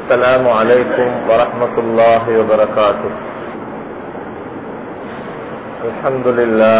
السلام عليكم ورحمة الله وبركاته الحمد لله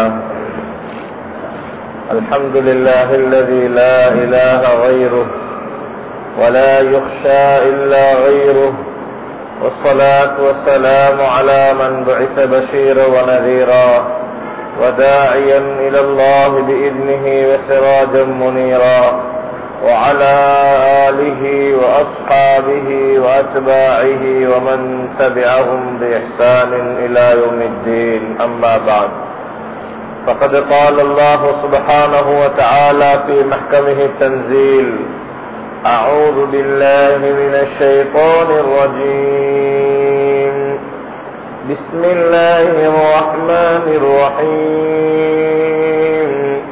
الحمد لله الذي لا إله غيره ولا يخشى إلا غيره والصلاة والسلام على من بعث بشيرا ونذيرا وداعيا إلى الله بإذنه وسراجا منيرا وعلى آله وأصحابه وأتباعه ومن تبعهم بإحسان إلى يوم الدين أما بعد فقد قال الله سبحانه وتعالى في محكمه التنزيل أعوذ بالله من الشيطان الرجيم بسم الله الرحمن الرحيم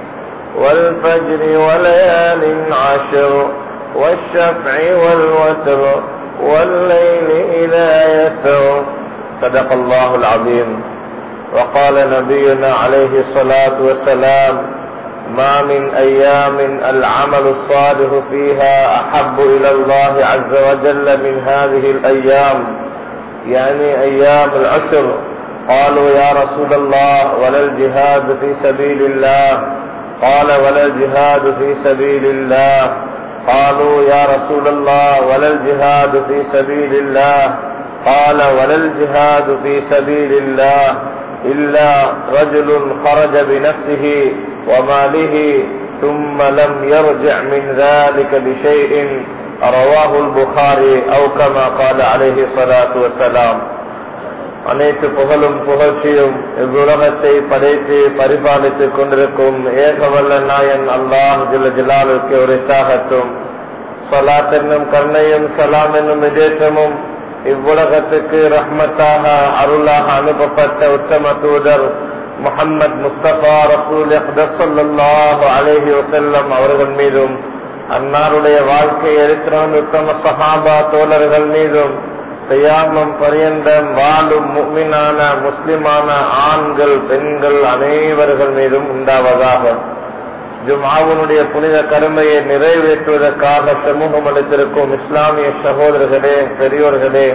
والفجر وليال عشر والشفع والوتر والليل إذا يسر صدق الله العظيم وقال نبينا عليه الصلاة والسلام ما من أيام العمل الصالح فيها أحب إلى الله عز وجل من هذه الأيام يعني أيام العشر قالوا يا رسول الله ولا الجهاد في سبيل الله قال ولا الجهاد في سبيل الله قالوا يا رسول الله ولا الجهاد في سبيل الله قال ولا الجهاد في سبيل الله إلا رجل خرج بنفسه وماله ثم لم يرجع من ذلك بشيء رواه البخاري أو كما قال عليه الصلاة والسلام அனைத்து புகழும் புகழ்ச்சியும் இவ்வுலகத்தை படைத்து பரிபாலித்துக் கொண்டிருக்கும் ஏகவல்ல நாயன் அல்லாஹ் ஜில்ல ஜிலாலுக்கு ஒரு சாகத்தும் சலாத் என்னும் கண்ணையும் சலாம் என்னும் விதேசமும் இவ்வுலகத்துக்கு ரஹ்மத்தாக அருளாக அனுப்பப்பட்ட உத்தம தூதர் முகமது முஸ்தபா ரசூல் அலேஹி வசல்லம் அவர்கள் மீதும் அன்னாருடைய வாழ்க்கையை எடுத்துறவன் உத்தம சஹாபா தோழர்கள் மீதும் செய்யாமம் பரியந்தம் வாழும் முக்மினான முஸ்லிமான ஆண்கள் பெண்கள் அனைவர்கள் மீதும் உண்டாவதாக ஜுமாவுனுடைய புனித கருமையை நிறைவேற்றுவதற்காக சமூகம் அளித்திருக்கும் இஸ்லாமிய சகோதரர்களே பெரியோர்களே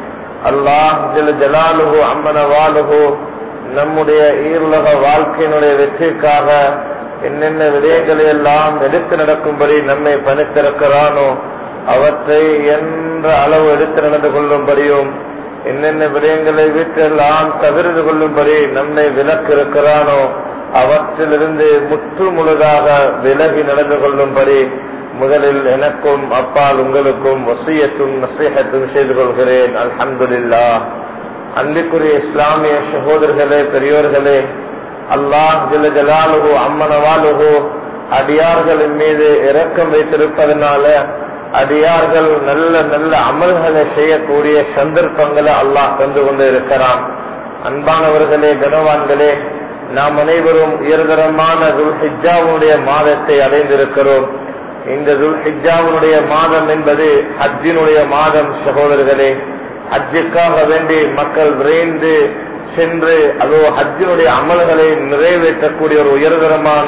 அல்லாஹ் ஜல் ஜலாலுகு அம்மன வாலுகு நம்முடைய ஈருலக வாழ்க்கையினுடைய வெற்றிக்காக என்னென்ன விடயங்களை எல்லாம் எடுத்து நடக்கும்படி நம்மை பணித்திருக்கிறானோ அவற்றை என்ற அளவு எடுத்து நடந்து கொள்ளும்படியும் என்னென்ன விடயங்களை வீட்டெல்லாம் தவிர்த்து கொள்ளும்படி நம்மை விலக்கு இருக்கிறானோ அவற்றிலிருந்து முற்று முழுதாக விலகி நடந்து கொள்ளும்படி முதலில் எனக்கும் அப்பால் உங்களுக்கும் வசியத்தும் நசீகத்தும் செய்து கொள்கிறேன் அல்ஹம்துல்லா அன்பிற்குரிய இஸ்லாமிய சகோதரர்களே பெரியோர்களே அல்லாஹ் ஜில ஜலாலுகோ அம்மனவாலுகோ அடியார்களின் மீது இரக்கம் வைத்திருப்பதனால அடியார்கள் நல்ல நல்ல அமல்களை செய்யக்கூடிய சந்தர்ப்பங்களை அல்லாஹ் தந்து கொண்டு இருக்கிறான் அன்பானவர்களே கனவான்களே நாம் அனைவரும் உயர்தரமான துல்ஹிஜாவுடைய மாதத்தை அடைந்திருக்கிறோம் இந்த துல்ஹிஜாவுடைய மாதம் என்பது ஹஜ்ஜினுடைய மாதம் சகோதரர்களே ஹஜ்ஜுக்காக வேண்டி மக்கள் விரைந்து சென்று அதோ ஹஜ்ஜினுடைய அமல்களை நிறைவேற்றக்கூடிய ஒரு உயர்தரமான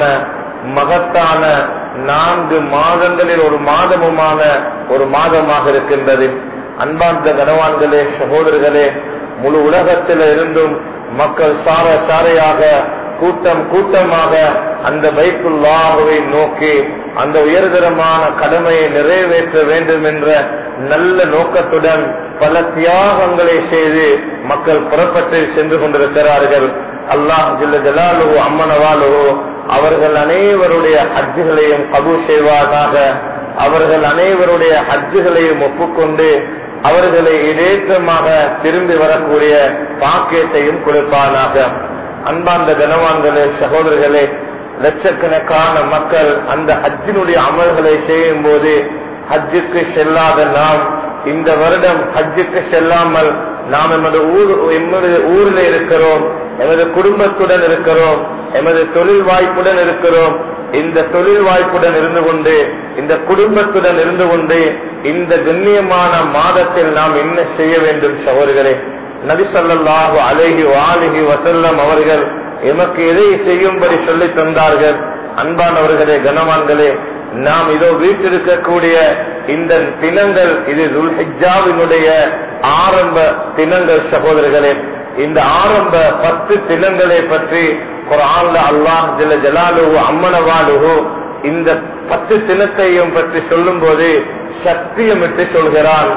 மகத்தான நான்கு மாதங்களில் ஒரு மாதமுமான ஒரு மாதமாக இருக்கின்றது அன்பார்ந்த கனவான்களே சகோதரர்களே முழு உலகத்தில் இருந்தும் மக்கள் சார சாரையாக கூட்டம் கூட்டமாக அந்த பைக்குள்ளாகவே நோக்கி அந்த உயர்தரமான கடமையை நிறைவேற்ற வேண்டும் என்ற நல்ல நோக்கத்துடன் பல தியாகங்களை செய்து மக்கள் புறப்பட்டு சென்று கொண்டிருக்கிறார்கள் அல்லாஹ் ஜில்ல ஜலாலுவோ அம்மனவாலுவோ அவர்கள் அனைவருடைய ஹஜ்ஜுகளையும் கபு செய்வாராக அவர்கள் அனைவருடைய ஹஜ்ஜுகளையும் ஒப்புக்கொண்டு அவர்களை இதேற்றமாக திரும்பி வரக்கூடிய பாக்கியத்தையும் கொடுப்பானாக அன்பார்ந்த கனவான்களே சகோதரர்களே லட்சக்கணக்கான மக்கள் அந்த ஹஜ்ஜினுடைய அமல்களை செய்யும் போது ஹஜ்ஜுக்கு செல்லாத நாம் இந்த வருடம் ஹஜ்ஜுக்கு செல்லாமல் நாம் எமது ஊர் எமது ஊரில் இருக்கிறோம் எமது குடும்பத்துடன் இருக்கிறோம் எமது தொழில் வாய்ப்புடன் இருக்கிறோம் இந்த தொழில் வாய்ப்புடன் இருந்து கொண்டு இந்த குடும்பத்துடன் இருந்து கொண்டு இந்த கண்ணியமான மாதத்தில் நாம் என்ன செய்ய வேண்டும் சகோதரர்களே நபிசல்லாஹு அலேஹி வாலிஹி வசல்லம் அவர்கள் எமக்கு எதை செய்யும்படி சொல்லித் தந்தார்கள் அன்பானவர்களே கனவான்களே நாம் இதோ வீட்டிருக்கக்கூடிய இந்த தினங்கள் இது துல்ஹிஜாவினுடைய ஆரம்ப தினங்கள் சகோதரர்களே இந்த ஆரம்ப பத்து தினங்களை பற்றி குரான்ல அல்லாஹ் ஜல ஜலாலுஹு அம்மனவாலுஹு இந்த பத்து தினத்தையும் பற்றி சொல்லும் போது சத்தியமிட்டு சொல்கிறான்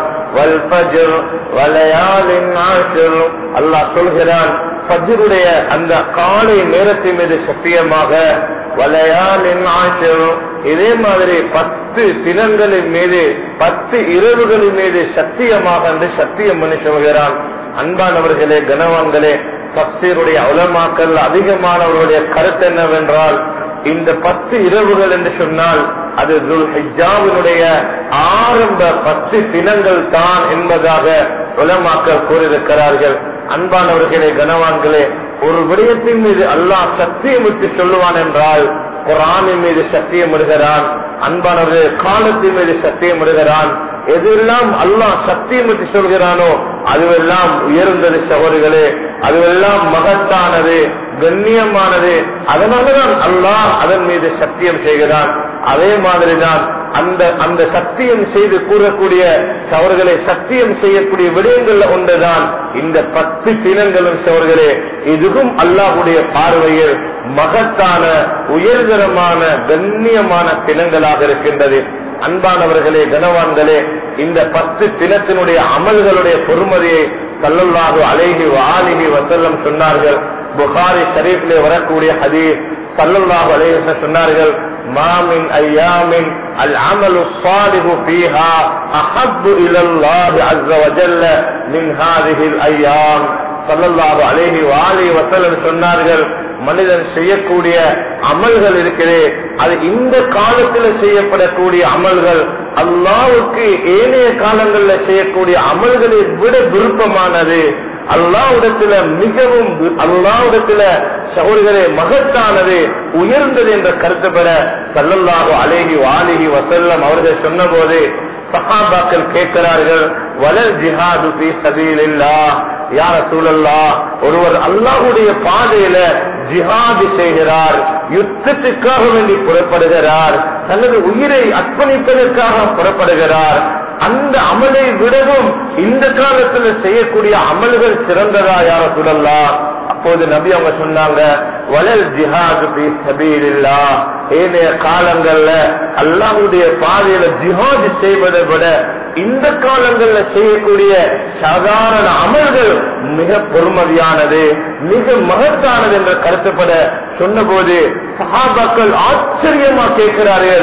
அல்லாஹ் சொல்கிறான் பஜருடைய அந்த காலை நேரத்தின் மீது சத்தியமாக வலையாலின் ஆசிரும் இதே மாதிரி பத்து தினங்களின் மீது பத்து இரவுகளின் மீது சத்தியமாக என்று சத்தியம் பண்ணி சொல்கிறான் அன்பானவர்களே கனவான்களே தப்சீருடைய உலமாக்கல் அதிகமானவர்களுடைய கருத்து என்னவென்றால் இந்த பத்து இரவுகள் என்று சொன்னால் அது ஹிஜாவினுடைய ஆரம்ப பத்து தினங்கள் தான் என்பதாக உலமாக்கல் கூறியிருக்கிறார்கள் அன்பானவர்களே கனவான்களே ஒரு விடயத்தின் மீது அல்லாஹ் சத்தியம் விட்டு சொல்லுவான் என்றால் குரானின் மீது சத்தியம் விடுகிறான் அன்பானவர்கள் காலத்தின் மீது சத்தியம் விடுகிறான் எதெல்லாம் அல்லாஹ் சத்தியம் விட்டு சொல்கிறானோ அதுவெல்லாம் உயர்ந்தது சகோதரிகளே அதுவெல்லாம் மகத்தானது கண்ணியமானது அதனாலதான் அல்லாஹ் அதன் மீது சத்தியம் செய்கிறான் அதே மாதிரிதான் அந்த அந்த சத்தியம் செய்து கூறக்கூடிய சவர்களை சத்தியம் செய்யக்கூடிய விடயங்கள்ல ஒன்றுதான் இந்த பத்து தினங்களும் சவர்களே இதுவும் அல்லாஹுடைய பார்வையில் மகத்தான உயர்தரமான கண்ணியமான தினங்களாக இருக்கின்றது அன்பானவர்களே கனவான்களே இந்த பத்து தினத்தினுடைய அமல்களுடைய பொறுமதியை சல்லல்லாஹு அலேஹி ஆலிஹி வசல்லம் சொன்னார்கள் புகாரி ஷரீஃபிலே வரக்கூடிய ஹதீஸ் சல்லல்லாஹு அலேஹி சொன்னார்கள் மாமின் ஐயாமின் அல் அமலு சாலிஹு ஃபீஹா அஹப்பு இலல்லாஹி அஸ்ஸ வஜல்ல மின் ஹாதிஹில் ஐயாம் சல்லல்லாஹு அலேஹி வாலி வசல்லம் சொன்னார்கள் மனிதன் செய்யக்கூடிய அமல்கள் இருக்கிறே அது இந்த காலத்தில் செய்யப்படக்கூடிய அமல்கள் அல்லாவுக்கு ஏனைய காலங்களில் செய்யக்கூடிய அமல்களை விட விருப்பமானது அல்லாவிடத்துல மிகவும் அல்லாவிடத்துல சகோதரே மகத்தானது உயர்ந்தது என்ற கருத்து பெற சல்லல்லாஹு அலேஹி வாலிஹி வசல்லம் அவர்கள் சொன்ன போது சஹாபாக்கள் கேட்கிறார்கள் வலல் ஜிஹாது பி சபீலில்லா யார சூழல்லா ஒருவர் அல்லாஹுடைய பாதையில ஜிஹாது செய்கிறார் யுத்தத்துக்காக வேண்டி புறப்படுகிறார் தனது உயிரை அர்ப்பணிப்பதற்காக புறப்படுகிறார் அந்த அமலை விடவும் இந்த காலத்துல செய்யக்கூடிய அமல்கள் சிறந்ததா யார சூழல்லா அப்போது நபி அவங்க சொன்னாங்க வலல் ஜிஹாது பி சபீலில்லா ஏனைய காலங்கள்ல அல்லாஹுடைய பாதையில ஜிஹாது செய்வதை விட இந்த காலங்கள்ல செய்யக்கூடிய சாதாரண அமல்கள் மிக பொறுமதியானது மிக மகத்தானது என்ற கருத்துப்பட சொன்னபோது சஹாபாக்கள் ஆச்சரியமா கேட்கிறார்கள்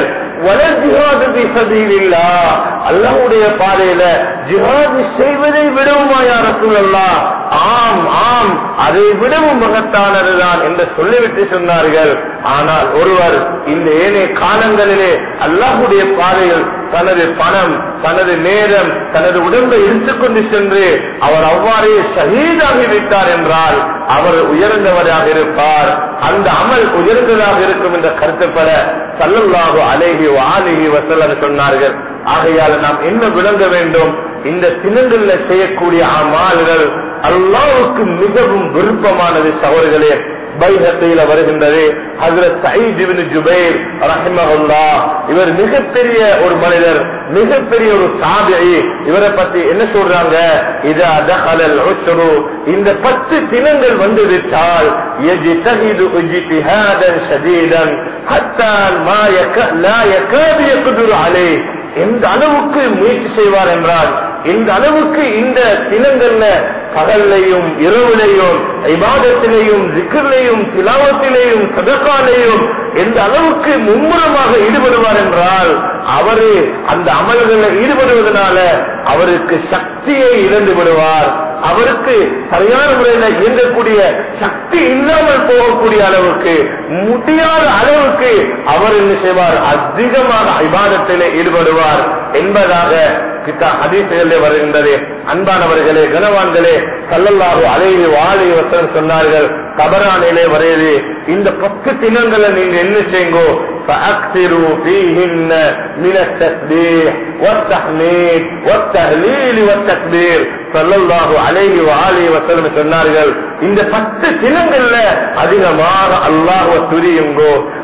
அல்லாவுடைய பாதையில ஜிஹாது செய்வதை விடவுமா யார சூழல்லா ஆம் ஆம் அதை விடவும் மகத்தானதுதான் என்று சொல்லிவிட்டு சொன்னார்கள் ஆனால் ஒருவர் இந்த ஏனைய காலங்களிலே அல்லாஹுடைய பாதையில் தனது பணம் தனது நேரம் தனது உடம்பை எடுத்துக்கொண்டு சென்று அவர் அவ்வாறே ஷஹீதாகி விட்டார் என்றால் அவர் உயர்ந்தவராக இருப்பார் அந்த அமல் உயர்ந்ததாக இருக்கும் என்ற கருத்துப்பட சல்லல்லாஹு அலேஹி ஆலிஹி வசல்லம் சொன்னார்கள் ஆகையால் நாம் என்ன விளங்க வேண்டும் இந்த தினங்கள்ல செய்யக்கூடிய அமால்கள் அல்லாவுக்கு மிகவும் விருப்பமானது சகோதரர்களே பைஹத்தையில வருகின்றது ஹசரத் சயீத் இப்னு ஜுபைர் ரஹிமஹுல்லா இவர் மிகப்பெரிய ஒரு மனிதர் மிகப்பெரிய ஒரு சாபியை இவரை பத்தி என்ன சொல்றாங்க இதா தஹலல் உஸ்ரு இந்த பத்து தினங்கள் வந்து விட்டால் يجتهد اجتهادا شديدا حتى ما يك... لا يكاد يقدر عليه எந்த அளவுக்கு முயற்சி செய்வார் என்றால் இந்த அளவுக்கு இந்த தினங்கள்ல பகல்லையும் இரவுலையும் ஐபாதத்திலையும் திக்கர்லையும் திலாவத்திலையும் சதக்காலையும் எந்த அளவுக்கு மும்முரமாக ஈடுபடுவார் என்றால் அவரு அந்த அமல்களில் ஈடுபடுவதனால அவருக்கு சக்தியை இழந்து விடுவார் அவருக்கு சரியான முறையில் இயங்கக்கூடிய சக்தி இல்லாமல் போகக்கூடிய அளவுக்கு முடியாத அளவுக்கு அவர் என்ன செய்வார் அதிகமாக ஐபாதத்திலே ஈடுபடுவார் என்பதாக கிட்டா ஹதீசுகளில் வருகின்றது அன்பானவர்களே கனவான்களே சல்லல்லாஹு அலைஹி வாழி வசனம் சொன்னார்கள் கபரானிலே வரையுது இந்த பத்து தினங்களை நீங்க என்ன செய்யுங்கோ فأكثروا فيهن من التسبيح والتحميد والتهليل والتكبير சல்லல்லாஹு அலைஹி வாலி வசல்லம் சொன்னார்கள் இந்த பத்து தினங்கள்ல அதிகமாக அல்லாஹுவ துரியுங்கோ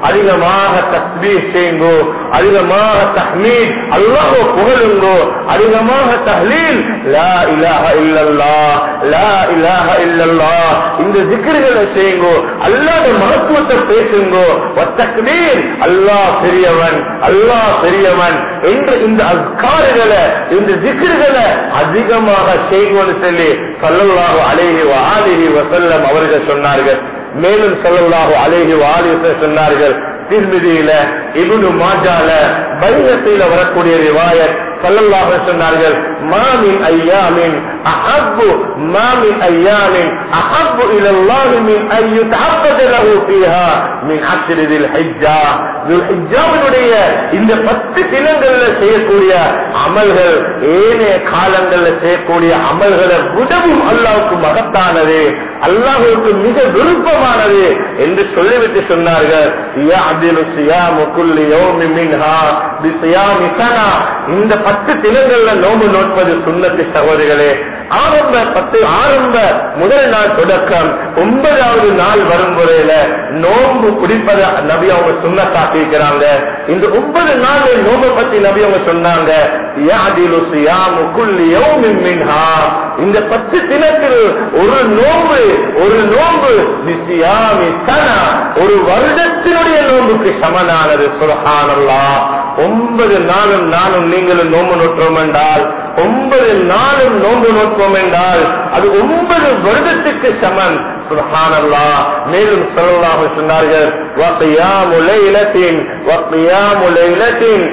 அதிகமாக தஸ்பீர் செய்யுங்கோ அதிகமாக தஹ்மீத் அல்லாஹ் புகழுங்கோ அதிகமாக தஹ்லீல் லா இலாஹ இல்லல்லா லா இலாஹ இல்லல்லா இந்த ஜிக்ருகளை செய்யுங்கோ அல்லாஹ் மகத்துவத்தை பேசுங்கோ வத்தக்பீர் அல்லாஹ் பெரியவன் அல்லாஹ் பெரியவன் என்று இந்த அஸ்காறுகளை இந்த ஜிக்ருகளை அதிகமாக செய்வோன்னு சொல்லி சொல்லல்லாஹு அலைஹி ஆலிஹி வசல்லம் அவர்கள் சொன்னார்கள் மேலும் சொல்லல்லாஹு அலைஹி ஆலிஹி சொன்னார்கள் திருமதியில இபுனு மாஜால பைரத்தில வரக்கூடிய ரிவாயத் சல்லல்லாஹு சொன்னார்கள் மாமின் ஐயாமின் அஹப்பு மாமின் ஐயாமின் அஹப்பு இலல்லாஹி மின் ஐயு தஅப்பத லஹு ஃபீஹா மின் அஸ்ரிதில் ஹிஜ்ஜா துல் ஹிஜ்ஜாவினுடைய இந்த பத்து தினங்கள்ல செய்யக்கூடிய அமல்கள் ஏனைய காலங்கள்ல செய்யக்கூடிய அமல்களை விடவும் அல்லாவுக்கு மகத்தானது அல்லாஹுக்கு மிக விருப்பமானது என்று சொல்லிவிட்டு சொன்னார்கள் யாதிலு சியாமு குல்லி யௌமி மின்ஹா பிசியாமி சனா இந்த பத்து தினங்கள்ல நோம்பு நோட்பது சுண்ணத்து சகோதரிகளே ஆரம்ப பத்து ஆரம்ப முதல் நாள் தொடக்கம் ஒன்பதாவது நாள் வரும் முறையில நோம்பு குடிப்பதை நபி அவங்க சுண்ணத்தாக்கிக்கிறாங்க இந்த ஒன்பது நாள் நோம்பு பத்தி நபி அவங்க சொன்னாங்க யாதிலு சியாமு குல்லி யௌமி மின்ஹா இந்த பத்து தினத்தில் ஒரு நோம்பு ஒரு நோம்பு பிசியாமி சனா ஒரு வருடத்தினுடைய நோம்புக்கு சமனானது சுரஹானல்லா ஒன்பது நாளும் நானும் நீங்களும் நோம்பு நோற்றோம் என்றால் ஒன்பது நாளும் நோம்பு நோட்போம் என்றால் அது ஒன்பது வருடத்துக்கு சமன் சுரஹானல்லா மேலும் சொல்லலாக சொன்னார்கள் வக்கையாமுலை இலத்தின் வக்கையாமுலை இலத்தின்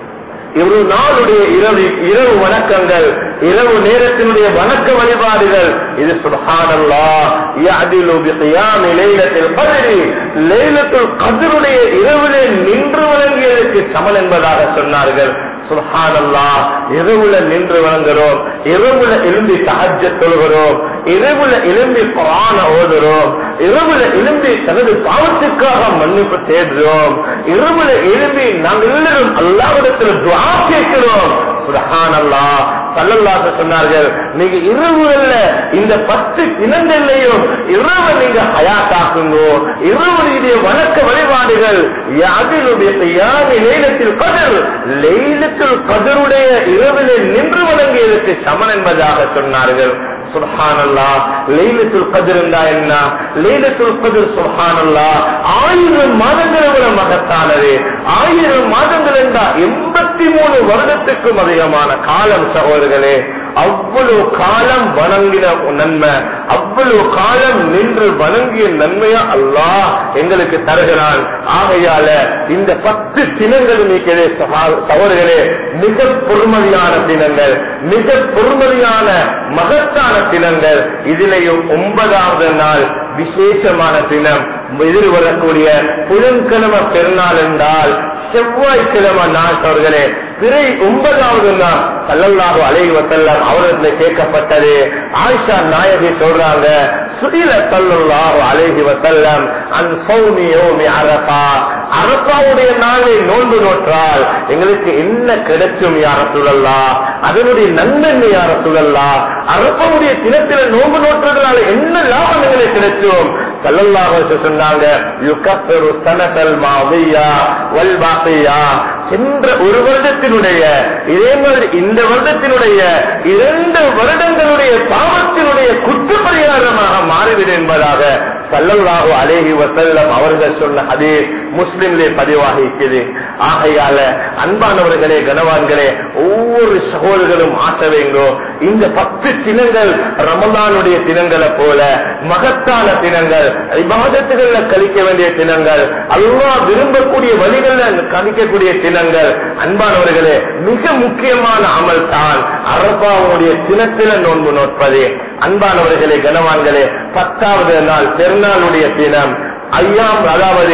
ஒரு நாளுடைய இரவு இரவு வணக்கங்கள் இரவு நேரத்தினுடைய வணக்க வழிபாடுகள் இது சுபஹானல்லா யஅதிலு பிகியாமி லைலத்தில் கத்ரி லைலத்துல் கத்ருடைய இரவிலே நின்று வணங்கியதற்கு சமன் என்பதாக சொன்னார்கள் சுபஹானல்லா இரவுல நின்று வணங்குறோம் இரவுல எழும்பி தஹஜ்ஜ தொழுகிறோம் இரவுல எழும்பி குரான ஓதுறோம் இரவுல எழும்பி தனது பாவத்துக்காக மன்னிப்பு தேடுறோம் இரவுல எழும்பி நாம் எல்லாரும் அல்லாவிடத்தில் துவா கேட்கிறோம் சுபஹானல்லா சல்லல்லாஹு சொன்னார்கள் நீங்க இரவுகள்ல இந்த பத்து தினங்கள்லையும் இரவு நீங்க ஹயாத்தாக்குங்கோ இரவுடைய வணக்க வழிபாடுகள் யாதிலுடைய யாமி லைலத்தில் கதர் லைலத்தில் கதருடைய இரவிலே நின்று வணங்கியதற்கு சமன் என்பதாக சொன்னார்கள் சுல்ஹானல்லா லைலத்துல் கதிர் என்றா என்ன லைலத்துல் கதிர் சுல்ஹானல்லா ஆயிரம் மாதங்களை விட மகத்தானது ஆயிரம் மாதங்கள் என்றா எண்பத்தி மூணு வருடத்துக்கும் அதிகமான காலம் சகோதரர்களே அவ்வளவு காலம் வணங்கின நன்மை அவ்வளவு காலம் நின்று வணங்கிய நன்மையா அல்லாஹ் எங்களுக்கு தருகிறான் ஆகையால இந்த பத்து தினங்கள் நீக்கிறே சகோதரர்களே மிக பொறுமதியான தினங்கள் மிக பொறுமதியான மகத்தான தினங்கள் இதிலேயும் ஒன்பதாவது நாள் விசேஷமான தினம் எதிர்வரக்கூடிய புதன்கிழமை பெருநாள் என்றால் செவ்வாய்க்கிழமை நாள் அவர்களே பிறை ஒன்பதாவது நாள் சல்லல்லாஹு அலைஹி வஸல்லம் அவரிடத்தில் கேட்கப்பட்டது ஆயிஷா நாயகி சொல்றாங்க சுதில சல்லல்லாஹு அலைஹி வஸல்லம் அன் சௌமி யௌமி அரஃபா அரஃபாவுடைய நாளை நோன்பு நோற்றால் எங்களுக்கு என்ன கிடைக்கும் யார சொல்லல்லா அதனுடைய நன்மை யார சொல்லல்லா அரப்பாவுடைய தினத்தில நோன்பு நோற்றதுனால என்ன லாபம் எங்களுக்கு கிடைக்கும் சல்லல்லாஹு சொன்னாங்க யுகப்பெரு சனதல் மாவியா வல் பாக்கியா சென்ற ஒரு வருடத்தினுடைய இதே மாதிரி இந்த வருடத்தினுடைய இரண்டு வருடங்களுடைய பாவத்தினுடைய குற்றப்பரிகாரமாக மாறிவிடும் என்பதாக சல்லல்லாஹு அலேஹி வசல்லம் அவர்கள் சொன்ன அதே முஸ்லிம்லே பதிவாகி இருக்கிறது ஆகையால அன்பானவர்களே கனவான்களே ஒவ்வொரு சகோதரர்களும் ஆசை வேங்கோ இந்த பத்து தினங்கள் ரமதானுடைய தினங்களை போல மகத்தான தினங்கள் விவாதத்துகள்ல கழிக்க வேண்டிய தினங்கள் அல்லா விரும்பக்கூடிய வழிகள்ல கழிக்கக்கூடிய தினங்கள் அன்பானவர்களே மிக முக்கியமான அமல் தான் அரபாவுடைய தினத்தில நோன்பு நோட்பது அன்பானவர்களே கனவான்களே பத்தாவது நாள் பெருநாளுடைய தினம் ஐயாம் அதாவது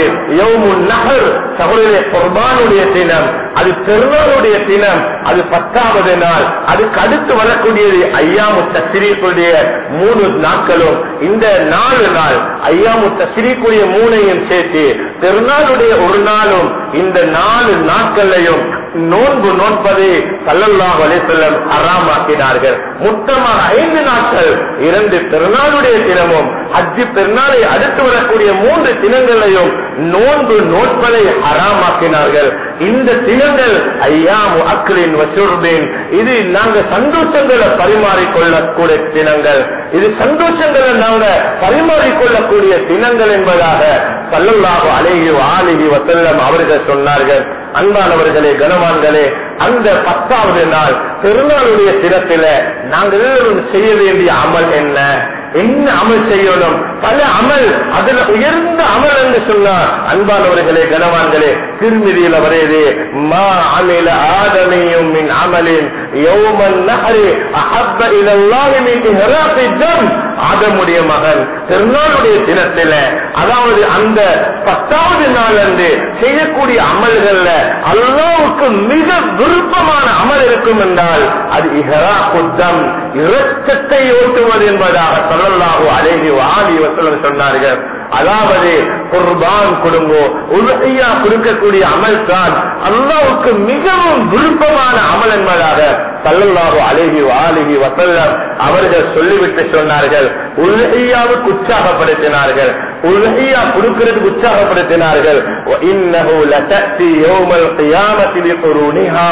நகர் சகோதரே குர்பானுடைய தினம் அது பெருநாளுடைய தினம் அது பத்தாவது நாள் அதுக்கு அடுத்து வரக்கூடியது ஐயாமு தசிரிக்குடைய மூணு நாட்களும் இந்த நாலு நாள் ஐயாமு தசிரிக்குரிய மூணையும் சேர்த்து பெருநாளுடைய ஒரு நாளும் இந்த நாலு நாட்களையும் நோன்பு நோன்பதை சல்லல்லாஹு அலிசல்லம் அறாமாக்கினார்கள் மொத்தமாக ஐந்து நாட்கள் இரண்டு பெருநாளுடைய தினமும் ஹஜ்ஜி பெருநாளை அடுத்து வரக்கூடிய மூன்று தினங்களையும் நோன்பு நோட்பதை ஹராமாக்கினார்கள் இந்த தினங்கள் ஐயாமு அக்களின் வசூர்பின் இது நாங்க சந்தோஷங்களை பரிமாறிக்கொள்ளக்கூடிய தினங்கள் இது சந்தோஷங்களை நாங்க பரிமாறிக்கொள்ளக்கூடிய தினங்கள் என்பதாக சல்லல்லாஹு அலேஹி ஆலிஹி வசல்லம் அவர்கள் சொன்னார்கள் அன்பானவர்களே கனவான்களே அந்த பத்தாவது நாள் பெருநாளுடைய தினத்தில நாங்கள் எல்லாரும் செய்ய வேண்டிய அமல் என்ன என்ன அமல் செய்யணும் பல அமல் அதுல உயர்ந்த அமல் என்று சொன்னார் அன்பானவர்களே கனவான்களே திருமதியில வரையது மா அமில ஆதமியும் மின் அமலின் யௌமன் நஹரி அஹப்ப இலல்லாஹி மின் இஹ்ராஃபி தம் ஆதமுடைய மகன் திருநாளுடைய தினத்தில அதாவது அந்த பத்தாவது நாள் அன்று செய்யக்கூடிய அமல்கள்ல அல்லாவுக்கு மிக விருப்பமான அமல் இருக்கும் என்றால் அது இஹரா குத்தம் இரத்தத்தை ஓட்டுவது என்பதாக சொல்லலாகோ அழகி வாடி வசலம் சொன்னார்கள் அதாவது குர்பான் கொடுங்கோ உலகையா கொடுக்கக்கூடிய அமல் தான் அல்லாவுக்கு மிகவும் விருப்பமான அமல் என்பதாக சல்லல்லாஹு அழகி வாலிகி வசல்லம் அவர்கள் சொல்லிவிட்டு சொன்னார்கள் உலகையாவுக்கு உற்சாகப்படுத்தினார்கள் உலகையா கொடுக்கிறதுக்கு உற்சாகப்படுத்தினார்கள் وإنه لتأتي يوم القيامة بقرونها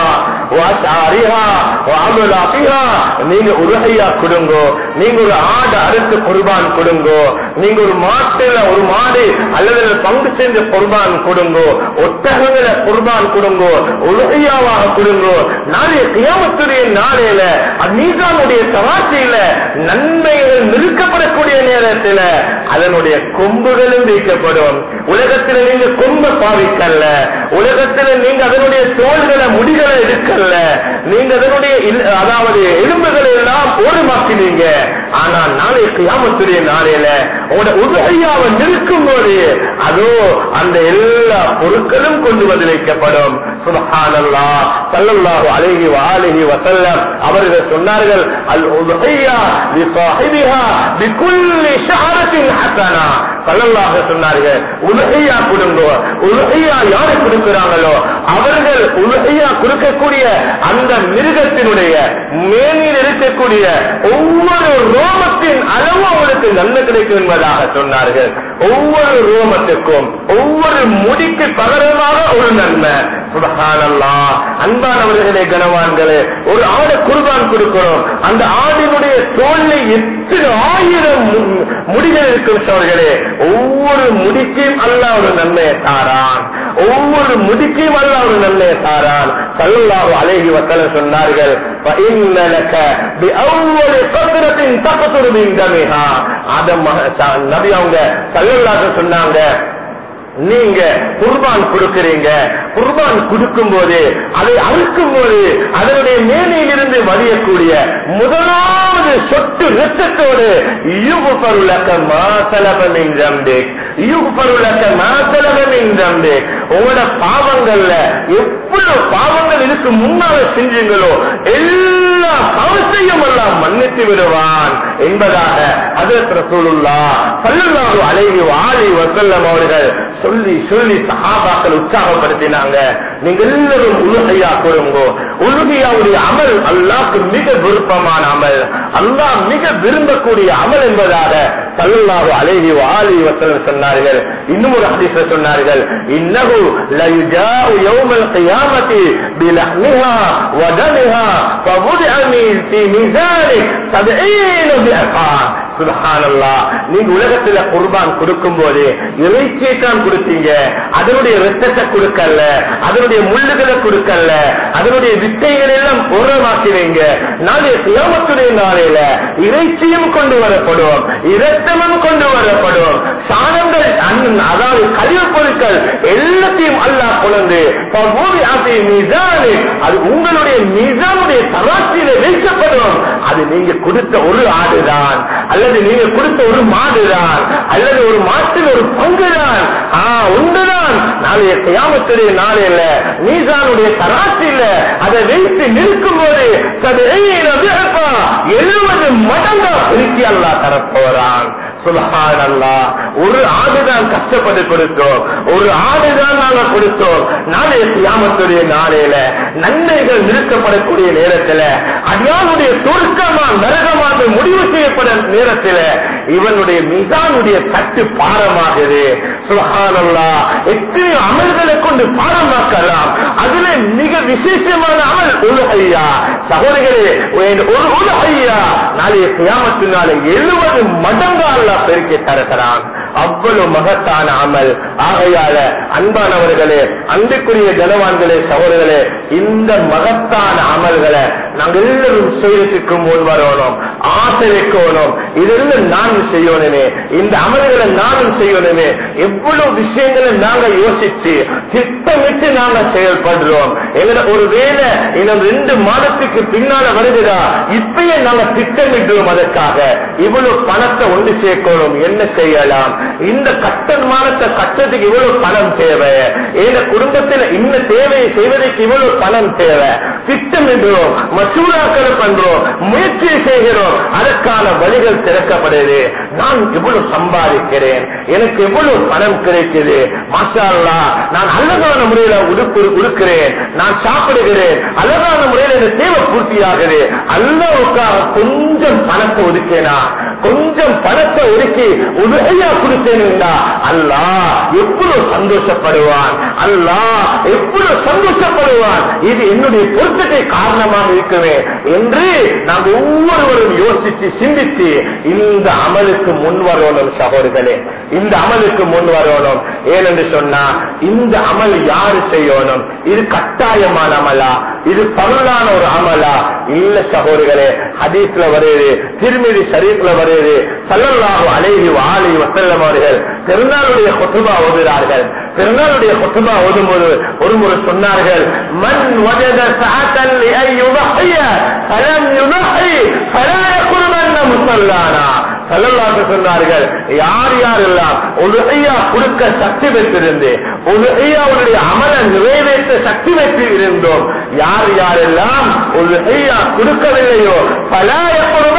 وأشعارها وعملاقها நீங்க உலகையா கொடுங்கோ நீங்க ஒரு ஆடு அறுத்து குர்பான் கொடுங்கோ நீங்க ஒரு மாட்டுல ஒரு மாடு அல்லது பங்கு செஞ்ச குர்பான் கொடுங்கோ ஒட்டகங்களை குர்பான் கொடுங்கோ உலகையாவாக கொடுங்கோ நாளைய கியாமத்துடைய நாளையில மீசானுடைய தவாசியில நன்மைகள் நிறுக்கப்படக்கூடிய நேரத்தில் அதனுடைய கொம்புகளும் வைக்கப்படும் உலகத்தில் நீங்க கொம்ப பாவிக்கல்ல உலகத்தில் நீங்க அதனுடைய தோள்களை முடிகளை எடுக்கல நீங்க அதனுடைய அதாவது எலும்புகளை எல்லாம் ஓரமாக்கினீங்க ஆனா நாளைய கியாமத்துடைய நாளையில உங்களோட உதவியாவை நிற்கும் போது அதோ அந்த எல்லா பொருட்களும் கொண்டு வந்து வைக்கப்படும் சுபஹானல்லா சல்லல்லாஹு அலைஹி வஆலிஹி வஸல்லம் அவர்கள் சொன்னார்கள் அல் உதஹியா லிசாஹிபிஹா பிகுல்லி ஷஹரத்தின் ஹஸனா சல்லல்லாஹு சொன்னார்கள் உலகையா கொடுங்கோ உலகையா யாரு கொடுக்கிறாங்களோ அவர்கள் உலகையா கொடுக்கக்கூடிய அந்த மிருகத்தினுடைய மேனில் இருக்கக்கூடிய ஒவ்வொரு ரோமத்தின் அளவு அவளுக்கு நன்மை கிடைக்கும் என்பதாக சொன்னார்கள் ஒவ்வொரு ரோமத்துக்கும் ஒவ்வொரு முடிக்கு பகரமாக ஒரு நன்மை சுபகானல்லா அன்பானவர்களே கனவான்களே ஒரு ஆடு குர்பான் கொடுக்கிறோம் அந்த ஆடினுடைய தோல்லை எத்தனை ஆயிரம் முடிகள் இருக்கும் சோர்களே ஒவ்வொரு முடிக்கும் அல்ல ஒரு நன்மையை தாரான் ஒவ்வொரு முடிக்கும் அல்ல ஒரு நன்மையை தாரான் சல்லாஹு அழகி வக்கல சொன்னார்கள் நபி அவங்க சல்லாஹ் சொன்னாங்க நீங்க குர்பான் கொடுக்கிறீங்க குர்பான் கொடுக்கும் போது அதை அறுக்கும் போது அதனுடைய மேனையிலிருந்து வடியக்கூடிய முதலாவது சொட்டு ரத்தத்தோடு யுகுபருளக்க மாசலபமின் ஜம்பேக் யுகுபருளக்க மாசலபமின் ஜம்பேக் உங்களோட பாவங்கள்ல எவ்வளவு பாவங்கள் இதுக்கு முன்னால செஞ்சீங்களோ எல்லா பாவத்தையும் எல்லாம் மன்னித்து விடுவான் என்பதாக அதற்கு ரசூலுல்லா சல்லுல்லாஹு அலைஹி வாலி வசல்லம் அவர்கள் சொல்லி சொல்லி சஹாபாக்கள் உற்சாகப்படுத்தினாங்க நீங்க எல்லாரும் உலகையா கொடுங்கோ உலகையாவுடைய அமல் அல்லாக்கு மிக விருப்பமான அமல் அல்லாஹ் மிக விரும்பக்கூடிய அமல் என்பதாக சல்லாஹு அலைஹி வாலி வசலம் சொன்னார்கள் இன்னும் ஒரு ஹதீஸ சொன்னார்கள் இன்னஹு லயுஜாஉ யௌமல் கியாமத்தி பிலஹ்மிஹா வதமிஹா ஃபவுதிஅ ஃபீ மீசானி 70 பிஅஃபா சுபஹானல்லாஹ் நீங்க உலகத்துல குர்பான் கொடுக்கும் போது இறைச்சியை தான் கொடுத்தீங்க அதனுடைய ரத்தத்தை கொடுக்கல அதனுடைய முள்ளுகளை கொடுக்கல அதனுடைய வித்தைகள் எல்லாம் பூர்வமாக்கினீங்க நாளைய கியாமத்துடைய நாளையில இறைச்சியும் கொண்டு வரப்படும் இரத்தமும் கொண்டு வரப்படும் சாணங்கள் அன்- அதாவது கழிவு பொருட்கள் எல்லாத்தையும் அல்லாஹ் கொண்டு மீசானு அது உங்களுடைய மீசானுடைய தராசியில வைக்கப்படும் அது நீங்க கொடுத்த ஒரு ஆடுதான் அல்லது நீங்க கொடுத்த ஒரு மாடுதான் அல்லது ஒரு மாட்டில் ஒரு பங்குதான் ஆ உண்டுதான் நாளைய கியாமத்துடைய நாளையில மீசானுடைய தராசியில அதை வைத்து நிற்கும் போது எழுபது மடங்கா பெருக்கி அல்லா தரப்போறான் சுபஹானல்லா ஒரு ஆடுதான் கஷ்டப்பட்டு கொடுத்தோம் ஒரு ஆடுதான் நாங்க கொடுத்தோம் நாளைய கியாமத்துடைய நாளையில நன்மைகள் நிறுத்தப்படக்கூடிய நேரத்துல அடியானுடைய சொர்க்கமா நரகமாக முடிவு செய்யப்படும் நேரத்தில் இவனுடைய மிகானுடைய தட்டு பாரமாகுது சுபஹானல்லா எத்தனை அமல்களை கொண்டு பாரமாக்கலாம் அதுல மிக விசேஷமான அமல் உலகையா சகோதரிகளே ஒரு உலகையா நாளைய கியாமத்தினால எழுபது மடங்கா அல்லா பெருக்கி தருகிறான் அவ்வளவு மகத்தான அமல் ஆகையால அன்பானவர்களே அன்புக்குரிய ஜனவான்களே சகோதரர்களே இந்த மகத்தான அமல்களை நாங்கள் எல்லாரும் செய்யறதுக்கு முன் வரணும் ஆசை வைக்கணும் இதெல்லாம் நான் செய்யணுமே இந்த அமல்களை நானும் செய்யணுமே எவ்வளவு விஷயங்களை நாங்க யோசிச்சு திட்டமிட்டு நாங்க செயல்படுறோம் எங்களை ஒரு வேலை இன்னும் ரெண்டு மாதத்துக்கு பின்னால வருகிறா இப்பயே நாங்க திட்டமிடுறோம் அதற்காக இவ்வளவு பணத்தை ஒன்று சேர்க்கணும் என்ன செய்யலாம் இந்த கட்டணமானத்தை கட்டத்துக்கு இவ்வளவு பணம் தேவை எங்க குடும்பத்தில் இந்த தேவையை செய்வதற்கு இவ்வளவு பணம் தேவை திட்டமிடுறோம் மசூராக்களை பண்றோம் முயற்சி செய்கிறோம் அதற்கான வழிகள் திறக்கப்படுது நான் எவ்வளவு சம்பாதிக்கிறேன் எனக்கு எவ்வளவு பணம் கிடைக்குது மாஷா நான் அழகான முறையில உடுப்பு உடுக்கிறேன் நான் சாப்பிடுகிறேன் அழகான முறையில் இந்த தேவை பூர்த்தியாகுது அல்லாவுக்காக கொஞ்சம் பணத்தை ஒதுக்கேனா கொஞ்சம் பணத்தை ஒதுக்கி உதவியா கொடுத்தேன்னா அல்லா எவ்வளவு சந்தோஷப்படுவான் அல்லா எவ்வளவு சந்தோஷப்படுவான் இது என்னுடைய பொருத்தத்தை காரணமாக இருக்குமே என்று நாம் ஒவ்வொருவரும் யோசிச்சு சிந்திச்சு இந்த அமலுக்கு முன் வரணும் சகோதரர்களே இந்த அமலுக்கு முன் வரணும் ஏனென்று சொன்னா இந்த அமல் யாரு செய்யணும் இது கட்டாயமான அமலா இது பருளான ஒரு அமலா இல்ல சகோதரர்களே ஹதீஸ்ல வருது திருமதி ஷரீஃப்ல வருது சல்லல்லாஹு அலைஹி வாலி வசல்லம் அவர்கள் பெருநாளுடைய கொத்துபா ஓதுகிறார்கள் பெருநாளுடைய கொத்துபா ஓதும்போது ஒரு முறை சொன்னார்கள் மண் வஜத சாத்தன் யுதஹிய ஃபலம் யுதஹி ஃபலா யகுர்மன்ன முஸல்லானா சல்லல்லாஹு சொன்னார்கள் யார் யாரெல்லாம் ஒரு ஐயா கொடுக்க சக்தி பெற்றிருந்து ஒரு ஐயாவுடைய அமல நிறைவேற்ற சக்தி பெற்று இருந்தோம் யார் யாரெல்லாம் ஒரு ஐயா கொடுக்கவில்லையோ பலாய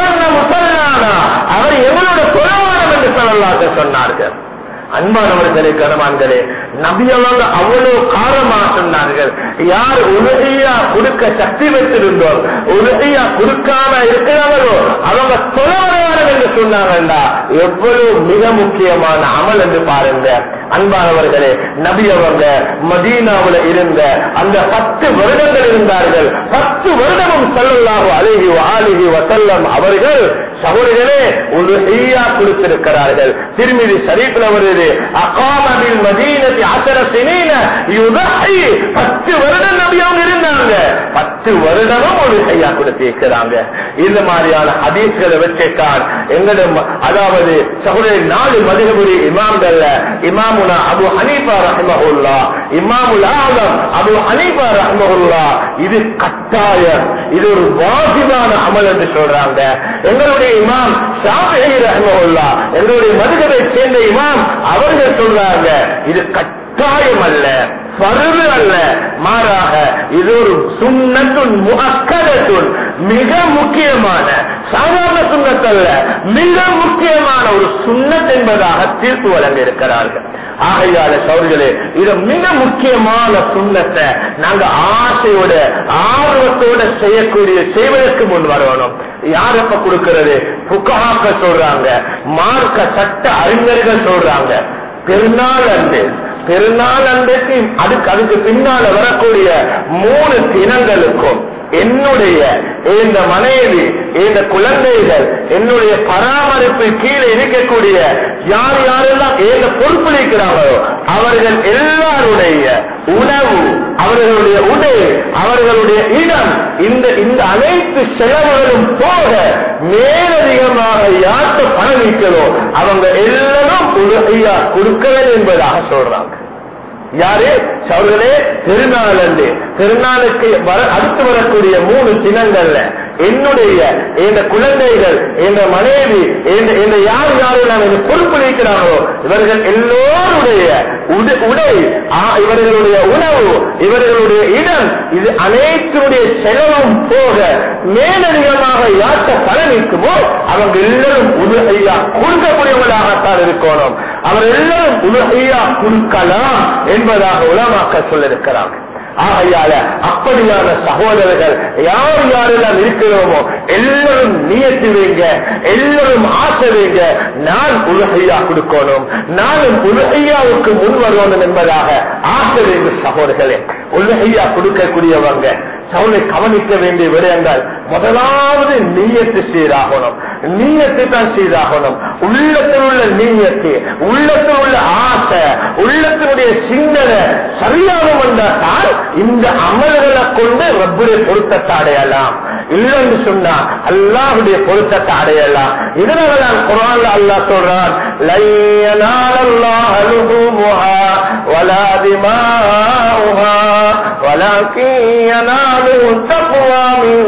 முசல்லானா அவர் எங்களோட குலவானம் என்று சொல்லலாக சொன்னார்கள் அன்பானவர்களே கனவான்களே நபியவங்க அவ்வளவு காரமா சொன்னார்கள் யார் உலகையா கொடுக்க சக்தி வைத்திருந்தோம் உலகையா கொடுக்காம இருக்கிறாங்களோ அவங்க தொலைவரையாளர் என்று சொன்னாங்கண்டா எவ்வளவு மிக முக்கியமான அமல் என்று பாருங்க அன்பானவர்களே நபி அவங்க மதீனாவுல இருந்த அந்த பத்து வருடங்கள் இருந்தார்கள் பத்து வருடமும் சொல்லலாக அழகி ஆலிகி வசல்லம் அவர்கள் சகோதரர்களே ஒரு ஐயா கொடுத்திருக்கிறார்கள் திருமிதி ஷரீப்ல வருது அகாமபில் மதீனத்தி அசர சினீன யுதஹி பத்து வருடம் நபி அவங்க இருந்தாங்க பத்து வருடமும் ஒரு ஐயா கொடுத்திருக்கிறாங்க இந்த மாதிரியான ஹதீஸ்களை வச்சிருக்கான் எங்களிடம் அதாவது சகோதரி நாலு மதுகபுரி இமாம்கள்ல இமாமுனா அபு ஹனீஃபா ரஹ்மஹுல்லா இமாமுல் ஆலம் அபு ஹனீஃபா ரஹ்மஹுல்லா இது கட்டாயம் இது ஒரு வாஜிபான அமல் என்று சொல்றாங்க எங்களுடைய இமாம் ஷாஃபி ரஹ்மஹுல்லா எங்களுடைய மதுகரை சேர்ந்த இமாம் அவர்கள் சொல்றாங்க இது கட்டாயம் அல்ல பருது அல்ல மாறாக இது ஒரு சுண்ணத்துன் முகக்கதத்துன் மிக முக்கியமான சாதாரண சுண்ணத் அல்ல மிக முக்கியமான ஒரு சுண்ணத் என்பதாக தீர்ப்பு வழங்க இருக்கிறார்கள் ஆகையால சௌர்களே இது மிக முக்கியமான சுண்ணத்தை நாங்க ஆசையோட ஆர்வத்தோட செய்யக்கூடிய செய்வதற்கு முன் வரணும் யார் எப்ப கொடுக்கிறது புக்காக்க சொல்றாங்க மார்க்க சட்ட அறிஞர்கள் சொல்றாங்க பெருநாள் அன்று பெருநாள் அன்றைக்கு அதுக்கு அதுக்கு பின்னால வரக்கூடிய மூணு தினங்களுக்கும் என்னுடைய இந்த மனைவி இந்த குழந்தைகள் என்னுடைய பராமரிப்பு கீழே இருக்கக்கூடிய யார் யாரெல்லாம் ஏந்த பொறுப்பளிக்கிறார்களோ அவர்கள் எல்லாருடைய உணவு அவர்களுடைய உடை அவர்களுடைய இடம் இந்த இந்த அனைத்து செலவுகளும் போக மேலதிகமாக யார்த்த பணம் இருக்கிறோ அவங்க எல்லாரும் ஒரு ஐயா கொடுக்கவே என்பதாக சொல்றாங்க யாரு அவர்களே திருநாள் அன்று திருநாளுக்கு வர அடுத்து வரக்கூடிய மூணு தினங்கள்ல என்னுடைய இந்த குழந்தைகள் இந்த மனைவி இந்த- இந்த யார் யாரெல்லாம் இந்த பொறுப்பளிக்கிறார்களோ இவர்கள் எல்லோருடைய உட- உடை ஆ, இவர்களுடைய உணவு இவர்களுடைய இடம் இது அனைத்தினுடைய செலவும் போக மேலதிகமாக யார்த்த பலன் இருக்குமோ அவங்க எல்லாரும் உலகையா கொடுக்கக்கூடியவர்களாகத்தான் இருக்கணும் அவர் எல்லாரும் உலகையா கொடுக்கலாம் என்பதாக உலமாக்க சொல்லிருக்கிறாங்க ஆகையால அப்படியான சகோதரர்கள் யார் யாரெல்லாம் இருக்கிறோமோ எல்லாரும் நியத்து வைங்க எல்லாரும் ஆசை வைங்க நான் உலகையா கொடுக்கணும் நானும் உலகையாவுக்கு முன் வரணும் என்பதாக ஆசை வைங்க சகோதரர்களே உலகையா கொடுக்கக்கூடியவங்க சவுளை கவனிக்க வேண்டிய விடயங்கள் முதலாவது நீயத்து சீராகணும் நீயத்தை தான் சீராகணும் உள்ளத்தில் உள்ள நீயத்து உள்ளத்தில் உள்ள ஆசை உள்ளத்தினுடைய சிந்தனை சரியாக வந்தால் இந்த அமல்களை கொண்டு ரப்புடைய பொருத்தத்தை அடையலாம் இல்லைன்னு சொன்னா அல்லாஹுடைய பொருத்தத்தை அடையலாம் இதனால தான் குரான்ல அல்லாஹ் சொல்றான் லையனால் அல்லாஹ் அலுகுமுஹா வலா திமாஉஹா ولكن يناله التقوى